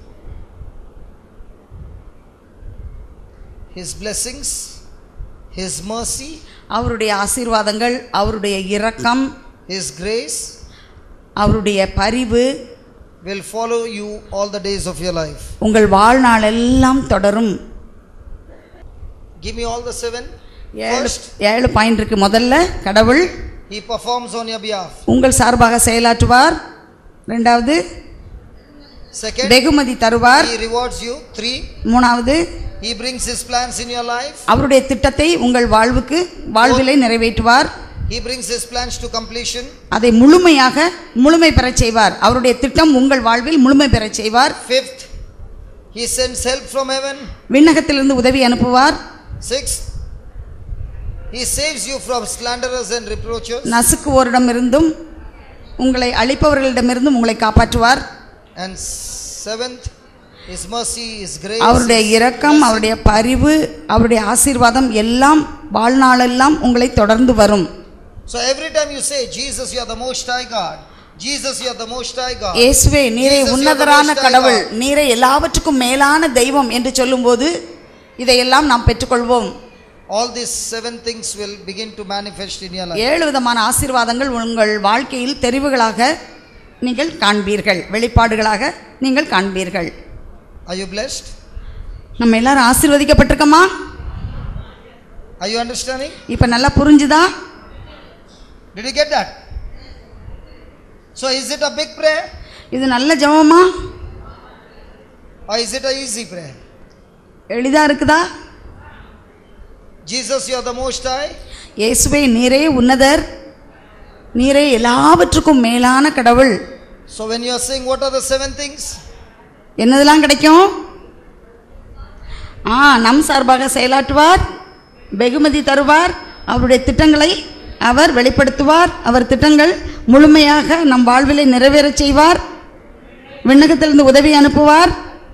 his blessings, his mercy, அவருடைய ஆசீர்வாதங்கள் அவருடைய இரக்கம் his grace அவருடைய பரிவு will follow you all the days of your life. உங்கள் வாழ்நாள் எல்லாம் தொடரும் Give me all the seven. ஏழு First, ஏழு பாயிண்ட் இருக்கு முதல்ல கடவுள் he performs on your behalf. உங்கள் சார்பாக செயலாற்றுவார் ரெண்டாவது Second, வெகுமதி தருவார் he rewards you. Three, மூணாவது he brings his plans in your life. அவருடைய திட்டத்தை உங்கள் வாழ்வுக்கு வாழ்விலை நிறைவேற்றுவார் He brings his plans to completion. அதை முழுமையாக முழுமை பெறச் செய்வார் அவருடைய திட்டம் உங்கள் வாழ்வில் முழுமை பெறச் செய்வார் Fifth, he sends help from heaven. விண்ணகத்திலிருந்து உதவி அனுப்புவார் Sixth, he saves you from slanderers and reproachers. நசுக்குவோரிடமிருந்தும் உங்களை அழிப்பவர்களிடமிருந்தும் உங்களை காப்பாற்றுவார் And seventh, his mercy, his grace. அவருடைய his இரக்கம் blessing. அவருடைய பரிவு அவருடைய ஆசீர்வாதம் எல்லாம் வாழ்நாளெல்லாம் உங்களை தொடர்ந்து வரும் So every time you say, Jesus, you are the most high God. Jesus, you are the most high God. இயேசுவே நீரே Jesus, you are the உன்னதரான most high கடவுள் God. நீரே எல்லாவற்றுக்கும் மேலான தெய்வம் என்று சொல்லும்போது இதையெல்லாம் நாம் பெற்றுக்கொள்வோம் All these seven things will begin to manifest in your life. ஏழு விதமான ஆசீர்வாதங்கள் உங்கள் வாழ்க்கையில் தெரிவுகளாக நீங்கள் காண்பீர்கள் வெளிப்பாடுகளாக நீங்கள் காண்பீர்கள் Are you blessed? நம்ம எல்லாரும் ஆசீர்வதிக்கப்பட்டிருக்கோமா Are you understanding? இப்போ நல்லா புரிஞ்சுதா Did you get that? So is it a big prayer இது நல்ல ஜெபமா or is it a easy prayer? எளிதா இருக்குதா Jesus, you are the most high. இயேசுவே நீரே உன்னதர் நீரே எல்லாவற்றுக்கும் மேலான கடவுள் So when you are saying what are the seven things? என்னதெல்லாம் கிடைக்கும் ஆ நம் சார்பாக செயலாற்றுவார் வெகுமதி தருவார் அவருடைய திட்டங்களை அவர் வெளிப்படுத்துவார் அவர் திட்டங்கள் முழுமையாக நம் வாழ்விலை நிறைவேறச் செய்வார் விண்ணகத்திலிருந்து உதவி அனுப்புவார்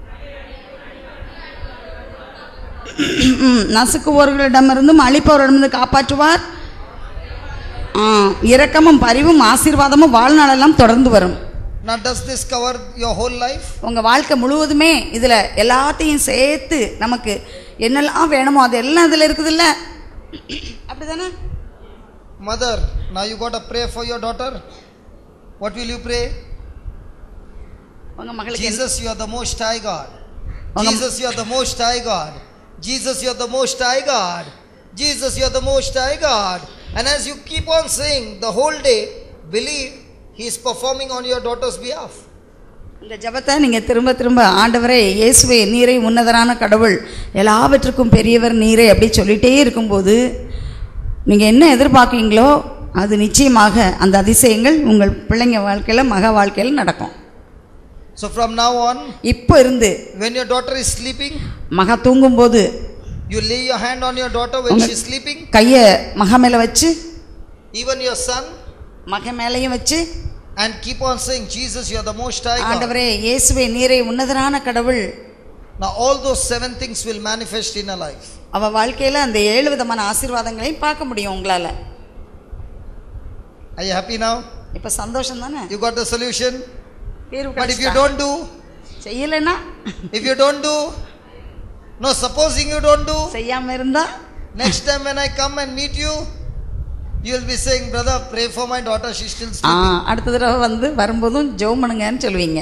ம், நசுக்குவோர்களிடமிருந்தும் அழிப்பவர்களிடமிருந்து காப்பாற்றுவார் ஆ, இரக்கமும் பரிவும் ஆசீர்வாதமும் வாழ்நாளெல்லாம் தொடர்ந்து வரும் Now does this cover your whole life? உங்கள் வாழ்க்கை முழுவதுமே இதில் எல்லாத்தையும் சேர்த்து நமக்கு என்னெல்லாம் வேணுமோ அது எல்லாம் இதில் இருக்குதுல்ல அப்படிதானே Mother, now you got to pray for your daughter. What will you pray? உங்கள் மகளுக்கு என்ன- Jesus, you are the most high God. Angam- Jesus, you are the most high God. Jesus, you are the most high God. Jesus, you are the most high God. And as you keep on saying the whole day, believe He is performing on your daughter's behalf. இந்த ஜெபத்தை நீங்கள் திரும்ப திரும்ப ஆண்டவரே இயேசுவே நீரை உன்னதரான கடவுள் எல்லாவற்றுக்கும் பெரியவர் நீரே அப்படி சொல்லிட்டே இருக்கும்போது நீங்கள் என்ன எதிர்பார்க்கீங்களோ அது நிச்சயமாக அந்த அதிசயங்கள் உங்கள் பிள்ளைங்க வாழ்க்கையில் மக வாழ்க்கையில் நடக்கும் So from now on, இப்போ இருந்து when your daughter is sleeping, மகா தூங்கும்போது you lay your hand on your daughter when Angam- she is sleeping. கையை மக மேலே வச்சு Even your son, மக மேலேயும் வச்சு and keep on saying, Jesus, you are the most high God. ஆண்டவரே இயேசுவே நீரை உன்னதரான கடவுள் Now all those seven things will manifest in her life. அவ வாழ்க்கையில் அந்த ஏழு விதமான ஆசீர்வாதங்களையும் பார்க்க முடியும் உங்களால் Are you happy now? இப்போ சந்தோஷம் தானே You got the solution? தீர்வு But if you கிடைச்சிட்டா? don't do, செய்யலைன்னா if you don't do, no, supposing you don't do, செய்யாம இருந்தா next time when I come and meet you, you will be saying, brother, pray for my daughter, she's still ah sleeping. அடுத்த தடவை வந்து வரும்போதும் ஜெபம் பண்ணுங்கன்னு சொல்லுவீங்க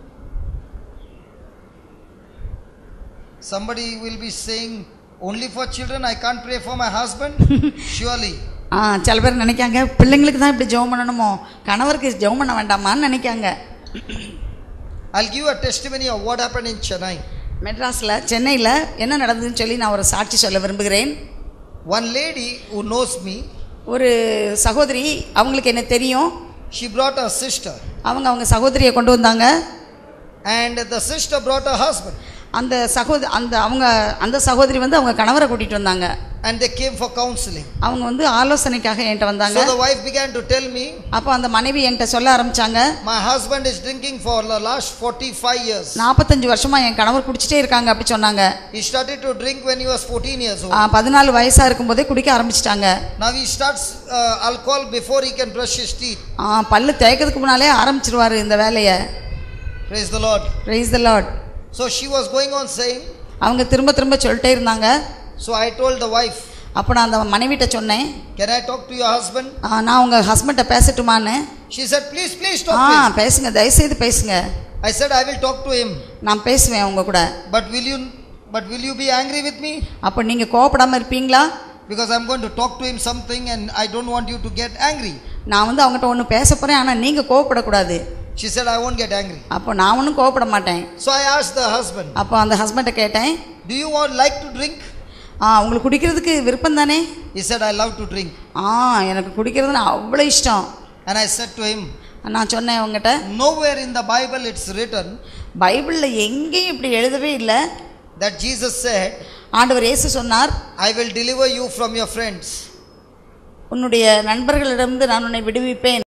Somebody will be saying, only for children, I can't pray for my husband? Surely. ஆ சில பேர் நினைக்காங்க பிள்ளைங்களுக்கு தான் இப்படி ஜெபம் பண்ணணுமோ கணவருக்கு ஜெபம் பண்ண வேண்டாமான்னு நினைக்காங்க I'll give you a testimony of what happened in Chennai. மெட்ராஸில் சென்னையில் என்ன நடந்ததுன்னு சொல்லி நான் ஒரு சாட்சி சொல்ல விரும்புகிறேன் One lady who knows me, ஒரு சகோதரி அவங்களுக்கு என்ன தெரியும் she brought her sister. அவங்க அவங்க சகோதரியை கொண்டு வந்தாங்க And the sister brought her husband. அந்த சகோதரி அந்த அவங்க அந்த சகோதரி வந்து அவங்க கணவரை கூட்டிட்டு வந்தாங்க And they came for counseling. அவங்க வந்து ஆலோசனைக்காக என்கிட்ட வந்தாங்க So the wife began to tell me, அப்போ அந்த மனைவி என்கிட்ட சொல்ல ஆரம்பிச்சாங்க My husband is drinking for the last 45 years. நாற்பத்தஞ்சு வருஷமா என் கணவர் குடிச்சிட்டே இருக்காங்க அப்படி சொன்னாங்க He started to drink when he was 14 years old. ஆ, பதினாலு வயசா இருக்கும்போதே குடிக்க ஆரம்பிச்சிட்டாங்க Now he starts uh, alcohol before he can brush his teeth. ஆ, பல்லு தேய்க்கிறதுக்கு முன்னாலே ஆரம்பிச்சிருவாரு இந்த வேலையை Praise the Lord. Praise the lord So she was going on saying, அவங்க திரும்ப திரும்ப சொல்லிட்டே இருந்தாங்க So I told the wife, அப்போ நான் அந்த மனைவிட்ட சொன்னேன் Can I talk to your husband? ஆ, நான் உங்கள் ஹஸ்பண்ட்டை பேசட்டுமான்னு She said, Please, please ah talk to him. பேசுங்க தயவுசெய்து பேசுங்க I said, I will talk to him. நான் பேசுவேன் உங்க கூட But will you but will you be angry with me? அப்போ நீங்கள் கோவப்படாமல் இருப்பீங்களா Because I'm going to talk to him something and I don't want you to get angry. நான் வந்து அவங்ககிட்ட ஒன்று பேச போகிறேன் ஆனால் நீங்கள் கோவப்படக்கூடாது She said, I won't get angry. அப்போ நான் ஒன்றும் கோவப்பட மாட்டேன் So I asked the husband, அப்போ அந்த ஹஸ்பண்ட்டை கேட்டேன் Do you want like to drink? ஆ உங்களுக்கு குடிக்கிறதுக்கு விருப்பம் தானே He said, I love to drink. ஆ எனக்கு குடிக்கிறதுன்னு அவ்வளோ இஷ்டம் And I said to him, நான் சொன்னேன் அவங்ககிட்ட Nowhere in the Bible it's written பைபிளில் எங்கேயும் இப்படி எழுதவே இல்லை that Jesus said, ஆண்டவர் இயேசு சொன்னார் I will deliver you from your friends. உன்னுடைய நண்பர்களிடமிருந்து நான் உன்னை விடுவிப்பேன்